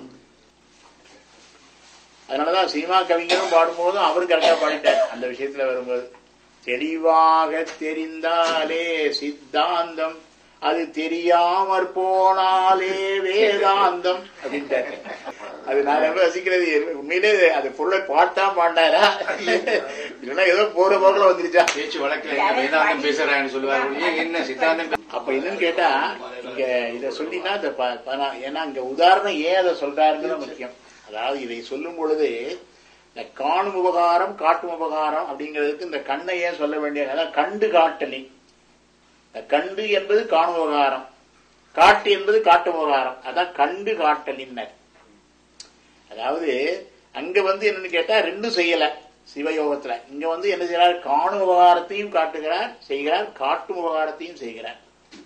Speaker 4: அதனாலதான் சினிமா கவிஞரும் பாடும்போதும் அவரும் கரெக்டா பாடிட்டார் அந்த விஷயத்துல வரும்போது தெளிவாக தெரிந்தாலே சித்தாந்தம் அது தெரியாமற் போனாலே வேதாந்தம் அப்படின்ட்டார் அது நான் ரொம்ப ரசிக்கிறது உண்மையிலே அது ஃபுல்லா பாட்டா பாண்டாரா இல்லைன்னா ஏதோ போற போக்குல வந்துருச்சா
Speaker 5: பேச்சு வழக்கில் என்ன வேதாந்தம் பேசுறான்னு சொல்லுவாங்க ஏன் என்ன சித்தாந்தம் பே-
Speaker 4: அப்ப என்னன்னு கேட்டா இங்க இத சொல்லினா இந்த ப- ப- ஏன்னா இங்க உதாரணம் ஏன் அதை சொல்றாருங்கிறது முக்கியம் அதாவது இதை சொல்லும் பொழுது இந்த காணும் உபகாரம் காட்டும் உபகாரம் அப்படிங்கிறதுக்கு இந்த கண்ணை ஏன் சொல்ல வேண்டிய அதாவது கண்டு காட்டலி இந்த கண்டு என்பது காணும் உபகாரம் காட்டு என்பது காட்டும் உபகாரம் அதான் கண்டு காட்டலின்னர் அதாவது அங்க வந்து என்னன்னு கேட்டா ரெண்டும் செய்யல சிவயோகத்துல இங்க வந்து என்ன செய்யறார் காணும் உபகாரத்தையும் காட்டுகிறார் செய்கிறார் காட்டும் உபகாரத்தையும் செய்கிறார்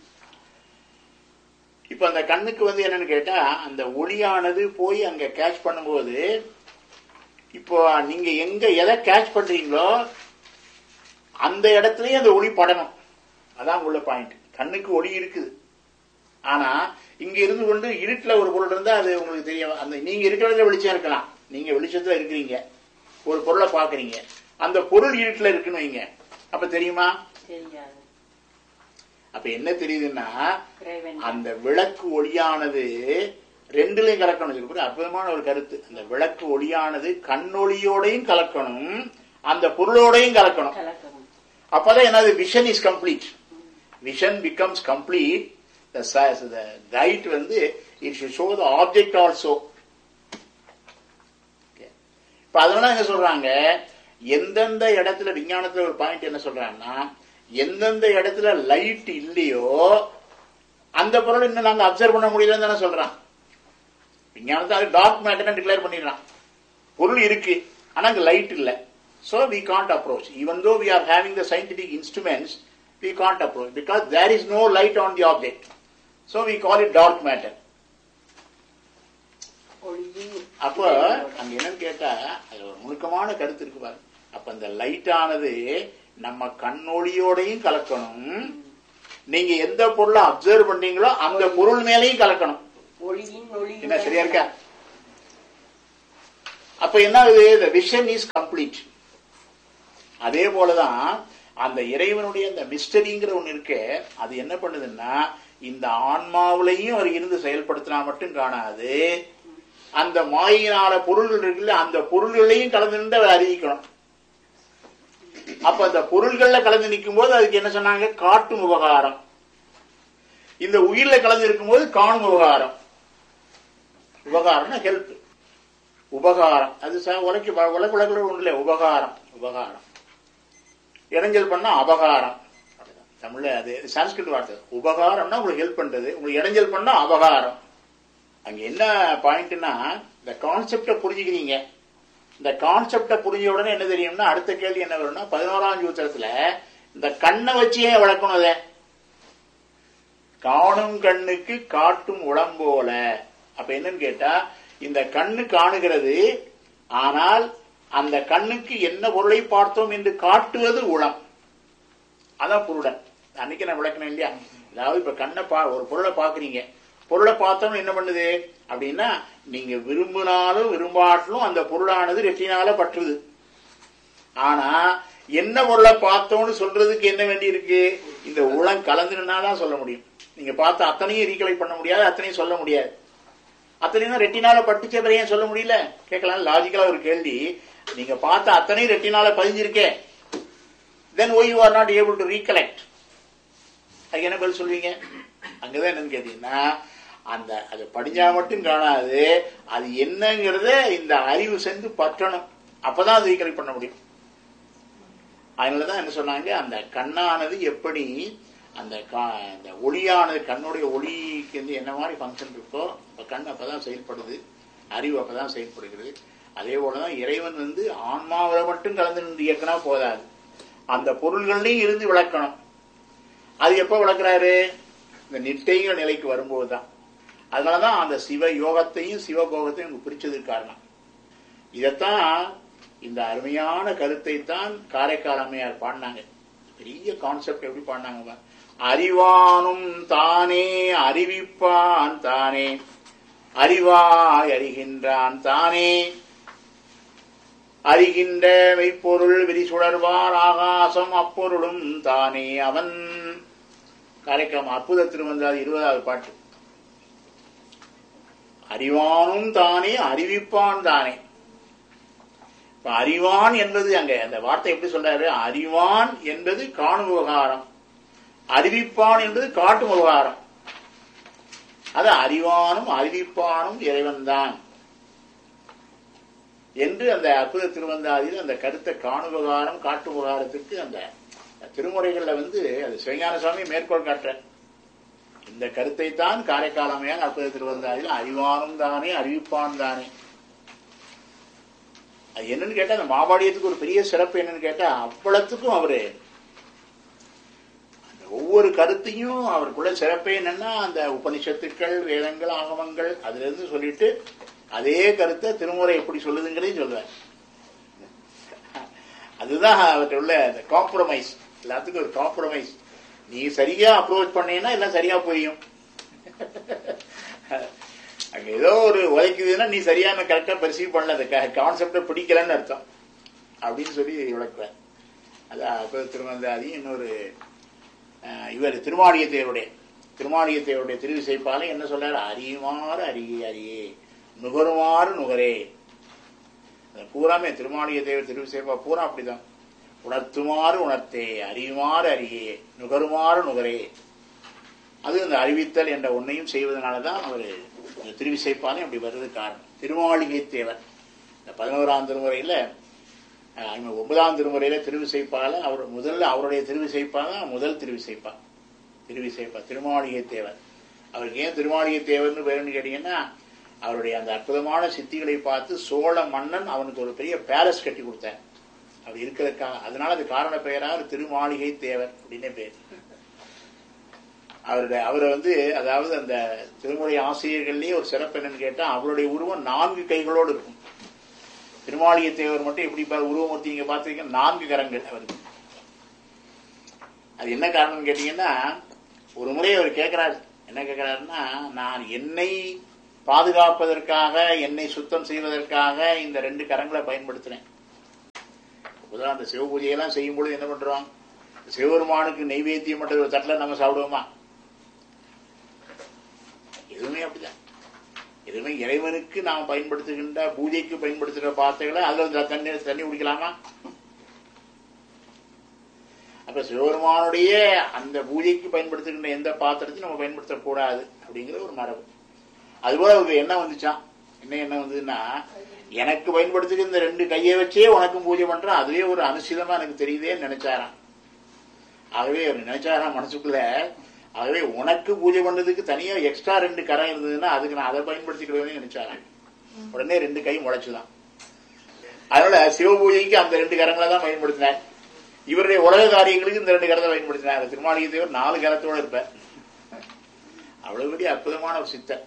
Speaker 4: இப்ப அந்த கண்ணுக்கு வந்து என்னன்னு கேட்டா அந்த ஒளியானது போய் அங்க கேட்ச் பண்ணும்போது இப்போ நீங்க எங்க எதை கேட்ச் பண்றீங்களோ அந்த இடத்துலயே அந்த ஒளி படணும் அதான் உள்ள பாயிண்ட் கண்ணுக்கு ஒளி இருக்குது ஆனா இங்க இருந்து கொண்டு இருட்டுல ஒரு பொருள் இருந்தா அது உங்களுக்கு தெரியும் அந்த நீங்க இருக்கிற இடத்துல வெளிச்சம் இருக்கலாம் நீங்க வெளிச்சத்துல இருக்கிறீங்க ஒரு பொருளை பாக்குறீங்க அந்த பொருள் இருட்டுல இருக்குன்னு வைங்க அப்ப தெரியுமா
Speaker 7: தெரியாது
Speaker 4: அப்ப என்ன தெரியுதுன்னா
Speaker 7: இறைவன்
Speaker 4: அந்த விளக்கு ஒளியானது ரெண்டுலயும் கலக்கணும் இது ஒரு அற்புதமான ஒரு கருத்து அந்த விளக்கு ஒளியானது கண்ணொளியோடையும் கலக்கணும் அந்த பொருளோடையும் கலக்கணும்
Speaker 7: கலக்கவும்
Speaker 4: அப்பதான் என்னது vision is complete vision becomes complete the light வந்து it should show the object also இப்ப அதனால என்ன சொல்றாங்க எந்தெந்த இடத்துல விஞ்ஞானத்துல ஒரு பாயிண்ட் என்ன சொல்றாங்கன்னா எந்தெந்த இடத்துல லைட் இல்லையோ அந்த பொருள் இன்னும் நாங்க அப்சர்வ் பண்ண முடியலன்னு தானே சொல்றான் விஞ்ஞானத்தை அது டார்க் மேட்டர்னு டிக்ளேர் பண்ணிடுறான் பொருள் இருக்கு ஆனா அங்க லைட் இல்ல so we can't approach even though we are having the scientific instruments we can't approach because there is no light on the object so we call it dark matter அப்ப அங்க என்னன்னு கேட்டா அது ஒரு நுணுக்கமான கருத்து இருக்கு பாரு அப்ப அந்த லைட் ஆனது நம்ம கண்ணொளியோடையும் கலக்கணும் நீங்க எந்த பொருளை அப்சர்வ் பண்றீங்களோ அந்த பொருள் மேலேயும் கலக்கணும்
Speaker 7: ஒளியின் ஒளி
Speaker 4: என்ன சரியா இருக்கா அப்ப என்ன ஆகுது the vision is complete அதே போலதான் அந்த இறைவனுடைய அந்த மிஸ்டரிங்கிற ஒண்ணு இருக்கு அது என்ன பண்ணுதுன்னா இந்த ஆன்மாவிலையும் அவர் இருந்து செயல்படுத்தினா மட்டும் காணாது அந்த மாயினால பொருள்கள் இருக்குல்ல அந்த பொருள்களையும் கலந்து நின்று அவர் அறிவிக்கணும் அப்ப அந்த பொருள்கள்ல கலந்து நிற்கும் போது அதுக்கு என்ன சொன்னாங்க காட்டும் உபகாரம் இந்த உயிர்ல கலந்து இருக்கும்போது காணும் உபகாரம் உபகாரம்னா ஹெல்ப் உபகாரம் அது ச- உலக்கு உலக உலகில் ஒண்ணு இல்லை உபகாரம் உபகாரம் இடைஞ்சல் பண்ணா அபகாரம் அப்படிதான். தமிழ்ல அது சான்ஸ்கிரிட் வார்த்தை உபகாரம்னா உங்களுக்கு ஹெல்ப் பண்றது உங்களுக்கு இடைஞ்சல் பண்ணா அபகாரம் அங்க என்ன பாயிண்ட்னா இந்த கான்செப்டை புரிஞ்சுக்கிறீங்க இந்த கான்செப்டை புரிஞ்ச உடனே என்ன தெரியும்னா அடுத்த கேள்வி என்ன வரும்னா பதினோராம் சூத்திரத்துல இந்த கண்ணை வச்சு ஏன் வளர்க்கணும் அதை காணும் கண்ணுக்கு காட்டும் உடம்போல அப்ப என்னன்னு கேட்டா இந்த கண்ணு காணுகிறது ஆனால் அந்த கண்ணுக்கு என்ன பொருளை பார்த்தோம் என்று காட்டுவது உளம் அதான் பொருடன் அன்னைக்கு நான் விளக்கணும் இல்லையா அதாவது இப்ப கண்ணை பா ஒரு பொருளை பாக்குறீங்க பொருளை பார்த்தோம் என்ன பண்ணுது அப்படின்னா நீங்க விரும்பினாலும் விரும்பாட்டிலும் அந்த பொருளானது ரெட்டினால பற்றுது ஆனா என்ன பொருளை பார்த்தோம்னு சொல்றதுக்கு என்ன வேண்டி இருக்கு இந்த உளம் கலந்துனாதான் சொல்ல முடியும் நீங்க பார்த்த அத்தனையும் ரீகலெக்ட் பண்ண முடியாது அத்தனையும் சொல்ல முடியாது அத்தனையும் ரெட்டினால பட்டுச்சே பிறகு ஏன் சொல்ல முடியல கேட்கலாம் லாஜிக்கலா ஒரு கேள்வி நீங்க பார்த்த அத்தனையும் ரெட்டினால பதிஞ்சிருக்கே then why you are not able to recollect அதுக்கு என்ன பதில் சொல்வீங்க அங்கதான் என்னன்னு கேட்டீங்கன்னா அந்த அது படிஞ்சா மட்டும் காணாது அது என்னங்கிறத இந்த அறிவு சென்று பற்றணும் அப்பதான் அது ரீகலெக்ட் பண்ண முடியும் அதனாலதான் என்ன சொன்னாங்க அந்த கண்ணானது எப்படி அந்த கா- அந்த ஒளியானது கண்ணுடைய ஒளிக்கு வந்து என்ன மாதிரி ஃபங்க்ஷன் இருக்கோ அப்ப கண் அப்பதான் செயல்படுது அறிவு அப்பதான் செயல்படுகிறது அதே போலதான் இறைவன் வந்து ஆன்மாவில மட்டும் கலந்து நின்று இயக்கினா போதாது அந்த பொருள்கள்லையும் இருந்து விளக்கணும் அது எப்ப விளக்குறாரு இந்த நிட்டைங்கிற நிலைக்கு வரும்போதுதான் அதனாலதான் அந்த சிவ யோகத்தையும் சிவபோகத்தையும் இங்க பிரிச்சதுக்கு காரணம் இதைத்தான் இந்த அருமையான கருத்தை தான் காரைக்கால் அம்மையார் பாடினாங்க பெரிய கான்செப்ட் எப்படி பாடினாங்க பாரு. அறிவானும் தானே அறிவிப்பான் தானே அறிவாய் அறிகின்றான் தானே அறிகின்ற மெய்ப்பொருள் விரிசுழர்வார் ஆகாசம் அப்பொருளும் தானே அவன் காரைக்கால் அற்புத திருவந்தாது இருபதாவது பாட்டு அறிவானும் தானே அறிவிப்பான் தானே இப்ப அறிவான் என்பது அங்க அந்த வார்த்தை எப்படி சொல்றாரு அறிவான் என்பது காணும் விவகாரம் அறிவிப்பான் என்பது காட்டும் விவகாரம் அது அறிவானும் அறிவிப்பானும் இறைவன்தான் என்று அந்த அற்புத திருவந்தாதியில் அந்த கருத்தை காணும் விவகாரம் காட்டும் விவகாரத்துக்கு அந்த திருமுறைகள்ல வந்து அது சிவஞான சுவாமி மேற்கோள் காட்டுற இந்த கருத்தை தான் காரைக்காலமையால் அற்புத திருவந்தாதியில் அறிவானும் தானே அறிவிப்பான் தானே அது என்னன்னு கேட்டா அந்த மாபாடியத்துக்கு ஒரு பெரிய சிறப்பு என்னன்னு கேட்டா அவ்வளத்துக்கும் அவரு அந்த ஒவ்வொரு கருத்தையும் அவருக்குள்ள சிறப்பே என்னன்னா அந்த உபனிஷத்துக்கள் வேதங்கள் ஆகமங்கள் அதுல இருந்து சொல்லிட்டு அதே கருத்தை திருமுறை எப்படி சொல்லுதுங்கிறதையும் சொல்லுவார் அதுதான் அவர்கிட்ட உள்ள அந்த காம்ப்ரமைஸ் எல்லாத்துக்கும் ஒரு காம்ப்ரமைஸ் நீ சரியா அப்ரோச் பண்ணீங்கன்னா எல்லாம் சரியா புரியும் அங்க ஏதோ ஒரு உதைக்குதுன்னா நீ சரியான கரெக்டா பெர்சீவ் பண்ணல அந்த கான்செப்டை பிடிக்கலன்னு அர்த்தம் அப்படின்னு சொல்லி விளக்குவார் அதான் அப்ப திருவந்தாதி இன்னொரு அஹ், இவர் திருமாடியத்தையருடைய திருமாடியத்தையருடைய திருவிசைப்பால என்ன சொல்றாரு அறியுமாறு அறியே அறியே நுகருமாறு நுகரே அது பூராமே திருமாடிய தேவர் திருவிசைப்பா பூரா அப்படிதான் உணர்த்துமாறு உணர்த்தே அறியுமாறு அறியே நுகருமாறு நுகரே அது அந்த அறிவித்தல் என்ற ஒன்னையும் செய்வதனாலதான் அவர் இந்த திருவிசைப்பாலே அப்படி வர்றது காரணம் திருமாளிகை தேவர் இந்த பதினோராம் திருமுறையில அஹ், ஐம்பது ஒன்பதாம் திருமுறையில திருவிசைப்பால அவர் முதல்ல அவருடைய திருவிசைப்பா தான் முதல் திருவிசைப்பா திருவிசைப்பா திருமாளிகை தேவர் அவருக்கு ஏன் திருமாளிகை தேவர்னு பேருன்னு கேட்டீங்கன்னா அவருடைய அந்த அற்புதமான சித்திகளை பார்த்து சோழ மன்னன் அவனுக்கு ஒரு பெரிய பேலஸ் கட்டி கொடுத்தார் அப்படி இருக்கிறதுக்காக அதனால அது காரண பெயராக திருமாளிகை தேவர் அப்படின்னே பேர் அவருடைய அவரை வந்து அதாவது அந்த திருமுறை ஆசிரியர்கள்லயே ஒரு சிறப்பு என்னன்னு கேட்டா அவருடைய உருவம் நான்கு கைகளோடு இருக்கும் திருமாளிகை தேவர் மட்டும் எப்படி பாரு உருவமூர்த்தி இங்க பார்த்திருக்கீங்க நான்கு கரங்கள் அவருக்கு அது என்ன காரணம்னு கேட்டீங்கன்னா ஒரு முறை அவர் கேட்கிறார் என்ன கேட்கிறாருன்னா நான் என்னை பாதுகாப்பதற்காக என்னை சுத்தம் செய்வதற்காக இந்த ரெண்டு கரங்களை பயன்படுத்துறேன் முதல்ல அந்த சிவ பூஜையெல்லாம் செய்யும் பொழுது என்ன பண்றோம் சிவபெருமானுக்கு நெய்வேத்தியம் பண்றது ஒரு தட்டில் நம்ம சாப்பிடுவோமா எதுவுமே அப்படிதான் எதுவுமே இறைவனுக்கு நாம் பயன்படுத்துகின்ற பூஜைக்கு பயன்படுத்துகிற பாத்திரங்களை அதுல வந்து தண்ணி தண்ணி குடிக்கலாமா அப்ப சிவபெருமானுடைய அந்த பூஜைக்கு பயன்படுத்துகின்ற எந்த பாத்திரத்தையும் நம்ம பயன்படுத்தக்கூடாது அப்படிங்கிற ஒரு மரபு அதுபோல அவருக்கு என்ன வந்துச்சான் என்ன என்ன வந்ததுன்னா எனக்கு பயன்படுத்துகிற இந்த ரெண்டு கையை வச்சே உனக்கும் பூஜை பண்றேன் அதுவே ஒரு அனுசிதமா எனக்கு தெரியுதேன்னு நினைச்சாராம் ஆகவே அவர் நினைச்சாராம் மனசுக்குள்ள ஆகவே உனக்கு பூஜை பண்றதுக்கு தனியா எக்ஸ்ட்ரா ரெண்டு கரம் இருந்ததுன்னா அதுக்கு நான் அதை பயன்படுத்திக்கிடுவேன்னு நினைச்சாராம் உடனே ரெண்டு கை முளைச்சுதான் அதனால சிவ பூஜைக்கு அந்த ரெண்டு கரங்களை தான் பயன்படுத்தினார் இவருடைய உலக காரியங்களுக்கு இந்த ரெண்டு கரத்தை பயன்படுத்தினார் திருமாளிகை தேவர் நாலு கரத்தோட இருப்பார் அவ்வளவு பெரிய அற்புதமான ஒரு சித்தர்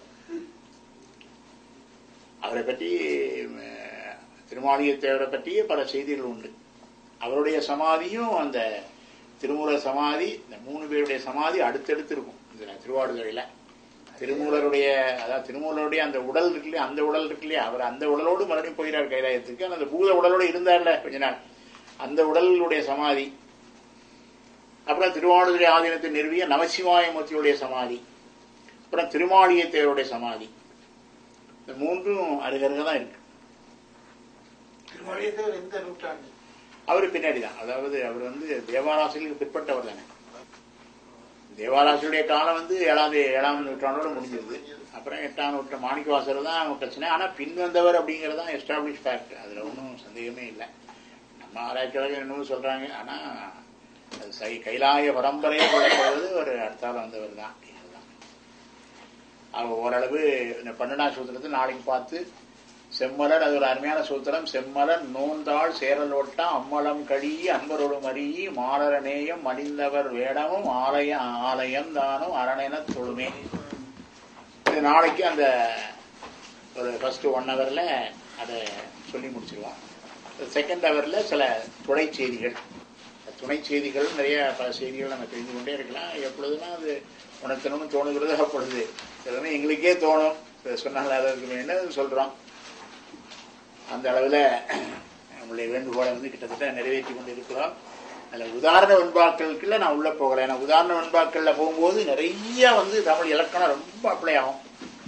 Speaker 4: அவரை பற்றி அஹ், திருமாளிகை தேவரை பற்றியே பல செய்திகள் உண்டு அவருடைய சமாதியும் அந்த திருமூலர் சமாதி இந்த மூணு பேருடைய சமாதி அடுத்தடுத்து இருக்கும் இந்த திருவாடுதுறையில திருமூலருடைய அதாவது திருமூலருடைய அந்த உடல் இருக்கு இல்லையா அந்த உடல் இருக்கு இல்லையா அவர் அந்த உடலோடு மறுபடியும் போயிறார் கைலாயத்துக்கு ஆனா அந்த பூத உடலோடு இருந்தார்ல கொஞ்ச நாள் அந்த உடலுடைய சமாதி அப்புறம் திருவாடுதுறை ஆதீனத்தை நிறுவிய நமசிவாயமூர்த்தியுடைய சமாதி அப்புறம் திருமாளிகை தேவருடைய சமாதி இந்த மூன்றும் அருகருக தான் இருக்கு
Speaker 5: திருமழியத்தேவர் எந்த நூற்றாண்டு
Speaker 4: அவர் பின்னாடி தான் அதாவது அவர் வந்து தேவாராசிரியருக்கு பிற்பட்டவர் தானே தேவாராசியுடைய காலம் வந்து ஏழாம் ஏழாம் நூற்றாண்டோட முடிஞ்சிருது அப்புறம் எட்டாம் நூற்றாண்டு மாணிக்கவாசர் தான் அவங்க பிரச்சனை ஆனா பின் வந்தவர் அப்படிங்கிறது தான் எஸ்டாப்ளிஷ் ஃபேக்ட் அதுல ஒன்றும் சந்தேகமே இல்லை நம்ம ஆராய்ச்சியாளர்கள் என்னமோ சொல்றாங்க ஆனா அது சை கைலாய பரம்பரையை கொள்ளப்படுவது ஒரு அடுத்தால வந்தவர் தான் இதுதான். அவங்க ஓரளவு இந்த பன்னெண்டாம் சூத்திரத்தை நாளைக்கு பார்த்து செம்மலர் அது ஒரு அருமையான சூத்திரம் செம்மலர் நோந்தாள் சேரலோட்டா அம்மலம் கழி அன்பரோடு மறியி மாலர நேயம் மடிந்தவர் வேடமும் ஆலய ஆலயம் தானும் அரணென தொழுமே இது நாளைக்கு அந்த ஒரு ஃபர்ஸ்ட் ஒன் ஹவர்ல அதை சொல்லி முடிச்சிருவோம் செகண்ட் ஹவர்ல சில துணை செய்திகள் துணை செய்திகள் நிறைய பல செய்திகள் நம்ம தெரிந்து கொண்டே இருக்கலாம் எப்பொழுதுனா அது உணர்த்தணும்னு தோணுகிறது அப்பொழுது சிலமே எங்களுக்கே தோணும் இதை சொன்னால் அதை இருக்குமேன்னு சொல்றோம் அந்த அளவில் நம்மளுடைய வேண்டுகோளை வந்து கிட்டத்தட்ட நிறைவேற்றி கொண்டு இருக்கிறோம் அதில் உதாரண வெண்பாக்களுக்குள்ள நான் உள்ள போகல ஏன்னா உதாரண வெண்பாக்கள்ல போகும்போது நிறைய வந்து தமிழ் இலக்கணம் ரொம்ப அப்ளை ஆகும்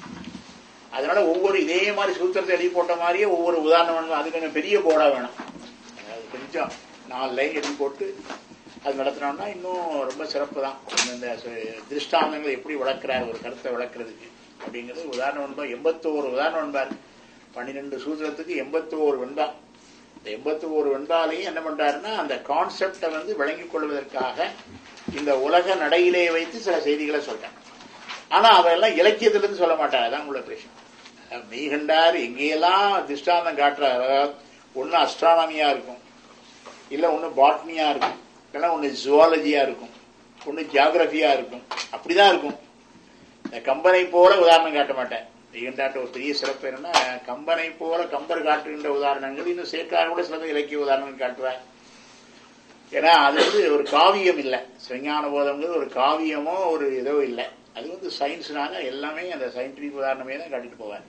Speaker 4: அதனால ஒவ்வொரு இதே மாதிரி சூத்திரத்தை எழுதி போட்ட மாதிரியே ஒவ்வொரு உதாரண வெண்பா அது கொஞ்சம் பெரிய போர்டா வேணும் அதாவது கொஞ்சம் நாலு லைன் எழுதி போட்டு அது நடத்தினோம்னா இன்னும் ரொம்ப சிறப்பு தான் இந்த சு- திருஷ்டாந்தங்களை எப்படி விளக்குறார் ஒரு கருத்தை விளக்குறதுக்கு அப்படிங்கிறது உதாரண வெண்பா எண்பத்தோரு உதாரண வெண்பா இருக்கு பன்னிரெண்டு சூத்திரத்துக்கு எண்பத்தோரு வெண்பா இந்த எண்பத்தோரு வெண்பாலையும் என்ன பண்றாருன்னா அந்த கான்செப்டை வந்து விளங்கிக் கொள்வதற்காக இந்த உலக நடையிலே வைத்து சில செய்திகளை சொல்றேன் ஆனா அவெல்லாம் இலக்கியத்திலிருந்து சொல்ல மாட்டார் அதான் உள்ள பிரச்சனை அஹ் மெய்கண்டார் எங்கேயெல்லாம் திருஷ்டாந்தம் காட்டுறாரு ஒண்ணு அஸ்ட்ரானமியா இருக்கும் இல்ல ஒண்ணு பாட்னியா இருக்கும் இல்லைன்னா ஒண்ணு ஜுவாலஜியா இருக்கும் ஒண்ணு ஜியாகிரபியா இருக்கும் அப்படிதான் இருக்கும் இந்த கம்பனை போல உதாரணம் காட்ட மாட்டேன் மெய்கண்டாட்ட ஒரு பெரிய சிறப்பு என்னன்னா கம்பனை போல கம்பர் காட்டுகின்ற உதாரணங்கள் இன்னும் சேர்க்காக கூட சில இலக்கிய உதாரணங்கள் காட்டுவார் ஏன்னா அது வந்து ஒரு காவியம் இல்லை சிவஞான போதம்ங்கிறது ஒரு காவியமோ ஒரு இதோ இல்லை அது வந்து சயின்ஸ்னால எல்லாமே அந்த சயின்டிபிக் உதாரணமே தான் காட்டிட்டு போவார்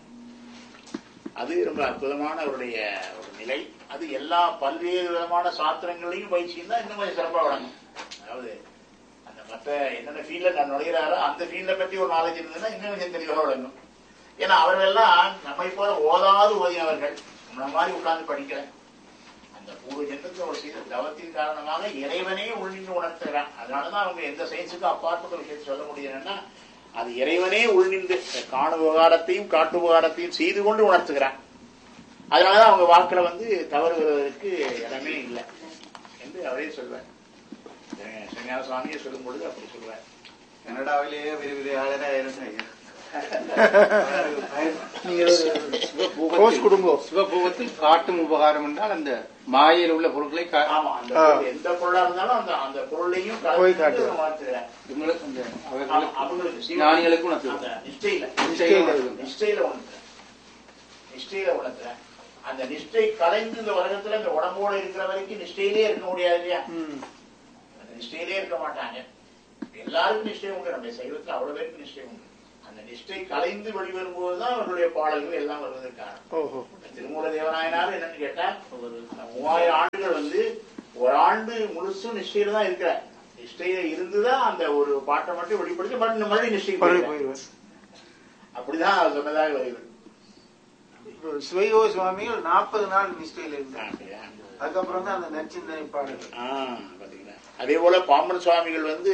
Speaker 4: அது ரொம்ப அற்புதமான அவருடைய ஒரு நிலை அது எல்லா பல்வேறு விதமான சாஸ்திரங்களையும் பயிற்சியும் இன்னும் கொஞ்சம் சிறப்பாக வழங்கும் அதாவது அந்த மற்ற என்னென்ன ஃபீல்ட்ல நான் நுழைகிறாரோ அந்த ஃபீல்ட பற்றி ஒரு நாலேஜ் இருந்ததுன்னா இன்னும் கொஞ்சம் தெளிவாக வழங்கும் ஏன்னா அவர்கள்லாம் நம்மை போல ஓதாது ஓதினவர்கள் நம்மள மாதிரி உட்கார்ந்து படிக்கல அந்த பூர்வ ஜென்மத்தில் ஒரு செய்த தவத்தின் காரணமாக இறைவனே உள்நின்று உணர்த்துகிறான் அதனாலதான் அவங்க எந்த சயின்ஸுக்கும் அப்பாற்பட்ட விஷயத்தை சொல்ல முடியுதுன்னா அது இறைவனே உள்நின்று இந்த காணு விவகாரத்தையும் காட்டு விவகாரத்தையும் செய்து கொண்டு உணர்த்துகிறான் அதனாலதான் அவங்க வாக்குல வந்து தவறு வருவதற்கு இடமே இல்லை என்று அவரே சொல்வார் சன்னியாச சுவாமியே சொல்லும் பொழுது அப்படி சொல்வார்
Speaker 6: கனடாவிலேயே விரிவிரியாளராக இருந்தாங்க
Speaker 5: கோர்ஸ் கொடுங்கோ சிவபூகத்தில் காட்டும் உபகாரம் என்றால் அந்த மாயையில் உள்ள பொருட்களை கா-
Speaker 4: ஆமா அந்த பொருள் எந்த பொருளா இருந்தாலும் அந்த அந்த பொருளையும்
Speaker 5: போய்
Speaker 4: கலந்து
Speaker 5: காட்டு.
Speaker 4: மாத்துகிறேன்
Speaker 5: இவங்களுக்கு அந்த
Speaker 4: ஆமா,
Speaker 5: அவர்களுக்கு
Speaker 4: அவங்களுக்கு சிவ-
Speaker 5: ஞானிகளுக்கும் உணர்த்துது.
Speaker 4: அந்த நிஷ்டையில
Speaker 5: நிஷ்டையில இருக்கு.
Speaker 4: நிஷ்டையில உணர்த்துறேன் நிஷ்டையில உணர்த்துறேன் அந்த நிஷ்டை கலைந்து இந்த உலகத்துல இந்த உடம்போட இருக்கிற வரைக்கும் நிஷ்டையிலே இருக்க முடியாது இல்லையா
Speaker 5: ம்.
Speaker 4: அந்த நிஷ்டையிலே இருக்க மாட்டாங்க எல்லாருக்கும் நிஷ்டை உண்டு நம்ம சைவத்துல அவ்வளவு பேருக்கு நிஷ்டை உண்டு அந்த நிஷ்டை கலைந்து வெளிவரும்போதுதான் அவர்களுடைய பாடல்கள் எல்லாம் வருவதற்கான
Speaker 5: ஓஹோ
Speaker 4: திருமூல தேவநாயனார் என்னன்னு கேட்டா ஒரு மூவாயிரம் ஆண்டுகள் வந்து ஒரு ஆண்டு முழுசும் நிஷ்டையில தான் இருக்கிறார் நிஷ்டையில இருந்துதான் அந்த ஒரு பாட்டை மட்டும் வெளிப்படுத்தி மறுபடியும் மறுபடியும் நிஷ்டை
Speaker 5: போய் போயிடுவேன்
Speaker 4: அப்படிதான் அவர் சொன்னதாக வருகிறது
Speaker 5: இப்போ சிவையோ சுவாமிகள் நாற்பது நாள் நிஷ்டையில் இருந்தாங்க
Speaker 4: அப்படியா?
Speaker 5: அதுக்கப்புறம் தான் அந்த நச்சிந்தனை பாடல்
Speaker 4: ஆ, பாத்தீங்களா? அதே போல பாம்பன் சுவாமிகள் வந்து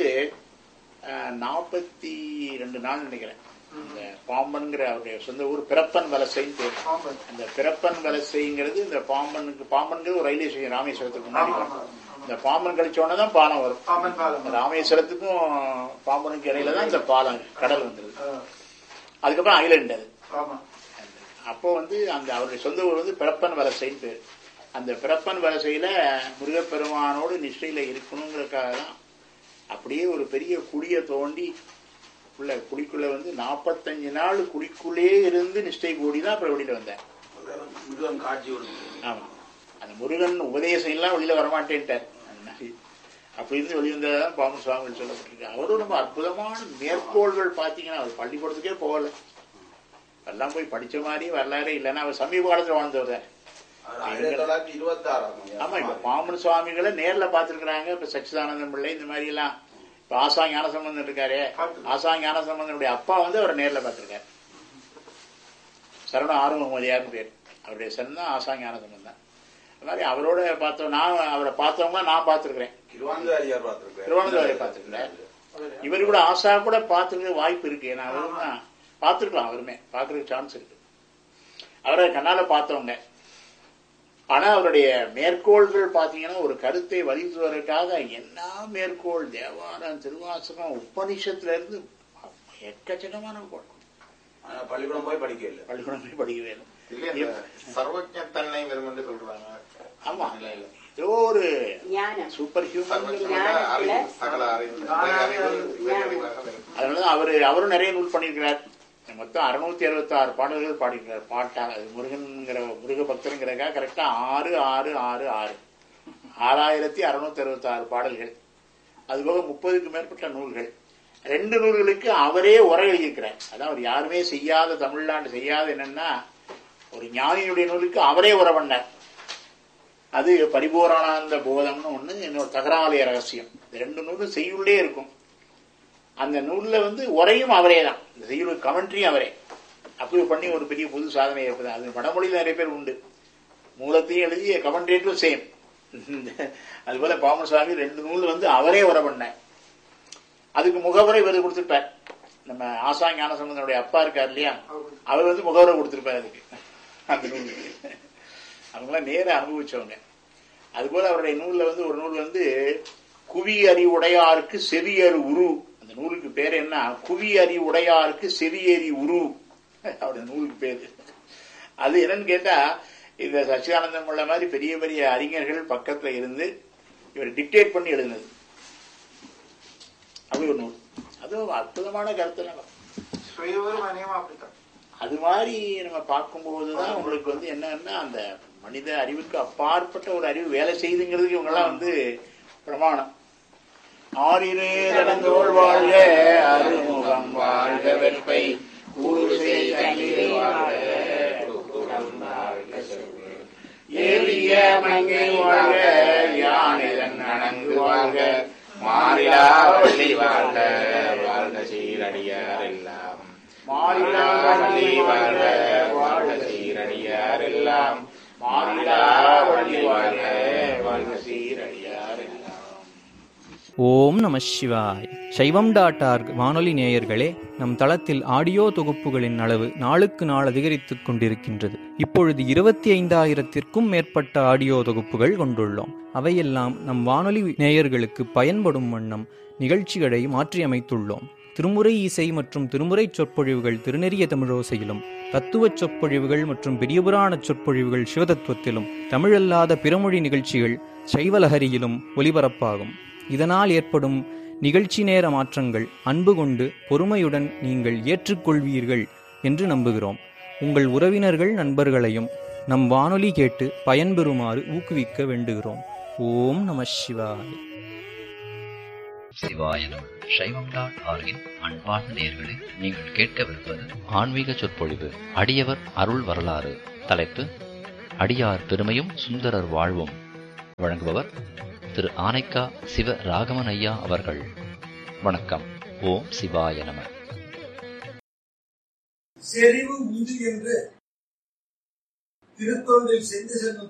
Speaker 4: நாற்பத்தி ரெண்டு நாள் நினைக்கிறேன் அந்த பாம்பன்கிற அவருடைய சொந்த ஊர் பிறப்பன் வலசைன்னு பேர்
Speaker 5: பாம்பன்
Speaker 4: அந்த பிறப்பன் வலசைங்கிறது இந்த பாம்பனுக்கு பாம்பன்கிறது ஒரு ரயில்வே ஸ்டேஷன் ராமேஸ்வரத்துக்கு முன்னாடி
Speaker 5: ஆமா,
Speaker 4: வரும்.
Speaker 5: ஆமா,
Speaker 4: இந்த பாம்பன் கழிச்சோடனே தான் பாலம் வரும்
Speaker 5: பாம்பன் பாலம்
Speaker 4: ராமேஸ்வரத்துக்கும் பாம்பனுக்கு இடையில தான் இந்த பாலம் கடல் வந்துருது
Speaker 5: ஆ,
Speaker 4: அதுக்கப்புறம் ஐலண்ட் அது
Speaker 5: ஆமா
Speaker 4: அப்போ வந்து அந்த அவருடைய சொந்த ஊர் வந்து பிறப்பன் வலசைன்னு பேர் அந்த பிறப்பன் வலசையில முருகப்பெருமானோடு நிஷ்டையில இருக்கணுங்கிறதுக்காக தான் அப்படியே ஒரு பெரிய குழியை தோண்டி உள்ள குழிக்குள்ள வந்து நாற்பத்தஞ்சு நாள் குழிக்குள்ளே இருந்து நிஷ்டை கூடி தான் அப்புறம் வெளியில வந்தேன்
Speaker 6: முருகன் காட்சி ஒரு
Speaker 4: ஆமா அந்த முருகன் உபதேசம் எல்லாம் வெளியில வரமாட்டேன்ட்டார் அந்த மாதிரி. அப்படி இருந்து வெளிவந்ததான் பாம்பு சுவாமிகள் சொல்லப்பட்டிருக்கு அவரும் ரொம்ப அற்புதமான மேற்கோள்கள் பாத்தீங்கன்னா அவர் பள்ளிக்கூடத்துக்கே போகல எல்லாம் போய் படிச்ச மாதிரி வரலாறே இல்லைன்னா அவர் சமீப காலத்துல வாழ்ந்தவர் தான்
Speaker 6: ஆயிரத்தி தொள்ளாயிரத்தி இருபத்தி
Speaker 4: ஆமா இப்ப பாம்பன் சுவாமிகளை நேர்ல பாத்துருக்காங்க இப்ப சச்சிதானந்தம் பிள்ளை இந்த மாதிரி எல்லாம் இப்ப ஆசா ஞானசம்பந்தன் இருக்காரு ஆசா ஞானசம்பந்தனுடைய அப்பா வந்து அவரை நேர்ல பாத்திருக்காரு சரவண ஆறுமுகமதியார்னு பேர் அவருடைய சன் தான் ஆசா ஞானசம்பந்தன் அது மாதிரி அவரோட பார்த்தோம் நான் அவரை பார்த்தவங்க நான் பார்த்திருக்கிறேன்
Speaker 6: திருவான்காரியார் பார்த்திருக்கேன்
Speaker 4: திருவனந்தபுரம் பார்த்திருக்கிறேன் இவர் கூட ஆசா கூட பார்த்துருக்க வாய்ப்பு இருக்கு ஏன்னா அவரும் தான் பார்த்துருக்கலாம் அவருமே பார்க்கறதுக்கு சான்ஸ் இருக்கு அவரை கண்ணால பார்த்தவங்க ஆனா அவருடைய மேற்கோள்கள் பாத்தீங்கன்னா ஒரு கருத்தை வலியுறுத்துவதற்காக என்ன மேற்கோள் தேவாரம் திருவாசகம் உபனிஷத்துல இருந்து எக்கச்சக்கமான கோள்
Speaker 6: ஆனா பள்ளிக்கூடம் போய் படிக்க இல்லை
Speaker 4: பள்ளிக்கூடம் போய் படிக்கவே இல்லை.
Speaker 6: இல்ல இந்த சர்வஜத்தன்மை வரும் என்று சொல்றாங்க
Speaker 4: ஆமா
Speaker 6: இல்ல இல்ல
Speaker 4: ஏதோ ஒரு
Speaker 7: ஞானம்
Speaker 4: சூப்பர் ஹியூமன்
Speaker 6: சர்வஜமான அறிவு சகல அறிவு அறிவு இறையறிவாக வரும்.
Speaker 4: அதனாலதான் அவரு அவரும் நிறைய நூல் பண்ணியிருக்கிறார் மொத்தம் அறுநூத்தி அறுபத்தி ஆறு பாடல்கள் பாடியிருக்கிறார் பாட்டாக அது முருகன்கிற முருக பக்தருங்கிறக்கா கரெக்டா ஆறு ஆறு ஆறு ஆறு ஆறாயிரத்தி அறுநூத்தி அறுபத்தி ஆறு பாடல்கள் அதுபோக முப்பதுக்கு மேற்பட்ட நூல்கள் ரெண்டு நூல்களுக்கு அவரே உரை எழுதியிருக்கிறார் அதான் அவர் யாருமே செய்யாத தமிழ்நாடு செய்யாத என்னன்னா ஒரு ஞானியினுடைய நூலுக்கு அவரே உரை பண்ணார் அது பரிபூரணானந்த போதம்னு ஒண்ணு இன்னொரு தகராலய ரகசியம் இந்த ரெண்டு நூலும் செய்யுள்ளே இருக்கும் அந்த நூல்ல வந்து உரையும் அவரே தான் இந்த செய்யுள் கமெண்ட்ரியும் அவரே அப்படி பண்ணி ஒரு பெரிய புது சாதனை இருக்குது அது வடமொழியில் நிறைய பேர் உண்டு மூலத்தையும் எழுதி கமெண்ட்ரேட்டும் சேம் அதுபோல பாமன் சுவாமி ரெண்டு நூல் வந்து அவரே உரை பண்ணார் அதுக்கு முகவரை இவர் கொடுத்திருப்பார் நம்ம ஆசா ஞானசம்பந்தனுடைய அப்பா இருக்கார் இல்லையா அவர் வந்து முகவரை கொடுத்திருப்பார் அதுக்கு அந்த நூலுக்கு அவங்களாம் நேர அனுபவிச்சவங்க அதுபோல அவருடைய நூல்ல வந்து ஒரு நூல் வந்து குவி அறி உடையாருக்கு செவியறு உரு அந்த நூலுக்கு பேர் என்ன குவி அறி உடையாருக்கு செவியறி உரு அவருடைய நூலுக்கு பேரு அது என்னன்னு கேட்டா இந்த சச்சிதானந்தம் உள்ள மாதிரி பெரிய பெரிய அறிஞர்கள் பக்கத்துல இருந்து இவர் டிக்டேட் பண்ணி எழுதினது அப்படி ஒரு நூல் அதுவும் அற்புதமான கருத்து
Speaker 5: சுயவரும் அநேகமா அப்படித்தான்
Speaker 4: அது மாதிரி நம்ம பார்க்கும்போதுதான் உங்களுக்கு வந்து என்னன்னா அந்த மனித அறிவுக்கு அப்பாற்பட்ட ஒரு அறிவு வேலை செய்துங்கிறதுக்கு இவங்கெல்லாம் வந்து பிரமாணம் ஆறிரே நடந்தோள் வாழ்க அருமுகம் வாழ்க வெற்பை ஊருசை தண்ணீரை வாழ்க ஏறிய மங்கை வாழ்க யானைதன் அணங்கு வாழ்க
Speaker 8: மாறிலா வள்ளி வாழ்க வாழ்க சீரடியார் எல்லாம்
Speaker 4: மாறிலா
Speaker 8: வள்ளி வாழ்க வாழ்க சீரடியார் எல்லாம்
Speaker 4: மாறிலா வள்ளி வாழ்க வாழ்க சீரடியார் எல்லாம்
Speaker 9: ஓம் நம சிவாய் சைவம் டாட் ஆர்க் வானொலி நேயர்களே நம் தளத்தில் ஆடியோ தொகுப்புகளின் அளவு நாளுக்கு நாள் அதிகரித்துக் கொண்டிருக்கின்றது இப்பொழுது இருபத்தி ஐந்தாயிரத்திற்கும் மேற்பட்ட ஆடியோ தொகுப்புகள் கொண்டுள்ளோம் அவையெல்லாம் நம் வானொலி நேயர்களுக்கு பயன்படும் வண்ணம் நிகழ்ச்சிகளை மாற்றியமைத்துள்ளோம் திருமுறை இசை மற்றும் திருமுறைச் சொற்பொழிவுகள் திருநெறிய தமிழோசையிலும் தத்துவச் சொற்பொழிவுகள் மற்றும் பெரியபுராணச் சொற்பொழிவுகள் சிவதத்துவத்திலும் தமிழல்லாத பிறமொழி நிகழ்ச்சிகள் சைவலஹரியிலும் ஒலிபரப்பாகும் இதனால் ஏற்படும் நிகழ்ச்சி நேர மாற்றங்கள் அன்பு கொண்டு பொறுமையுடன் நீங்கள் ஏற்றுக்கொள்வீர்கள் என்று நம்புகிறோம் உங்கள் உறவினர்கள் நண்பர்களையும் நம் வானொலி கேட்டு பயன்பெறுமாறு ஊக்குவிக்க வேண்டுகிறோம் ஓம் நம சிவாய
Speaker 7: சிவாய நம சைவம் டாட் ஆர்கின் அன்பார்ந்த நேயர்களே நீங்கள் கேட்கவிருப்பது ஆன்மீக சொற்பொழிவு அடியவர் அருள் வரலாறு தலைப்பு அடியார் பெருமையும் சுந்தரர் வாழ்வும் வழங்குபவர் திரு ஆனைக்கா சிவ ராகவன் ஐயா அவர்கள் வணக்கம் ஓம் சிவாய நம
Speaker 10: செறிவு உண்டு என்று திருத்தொண்டில் சென்று செல்லும்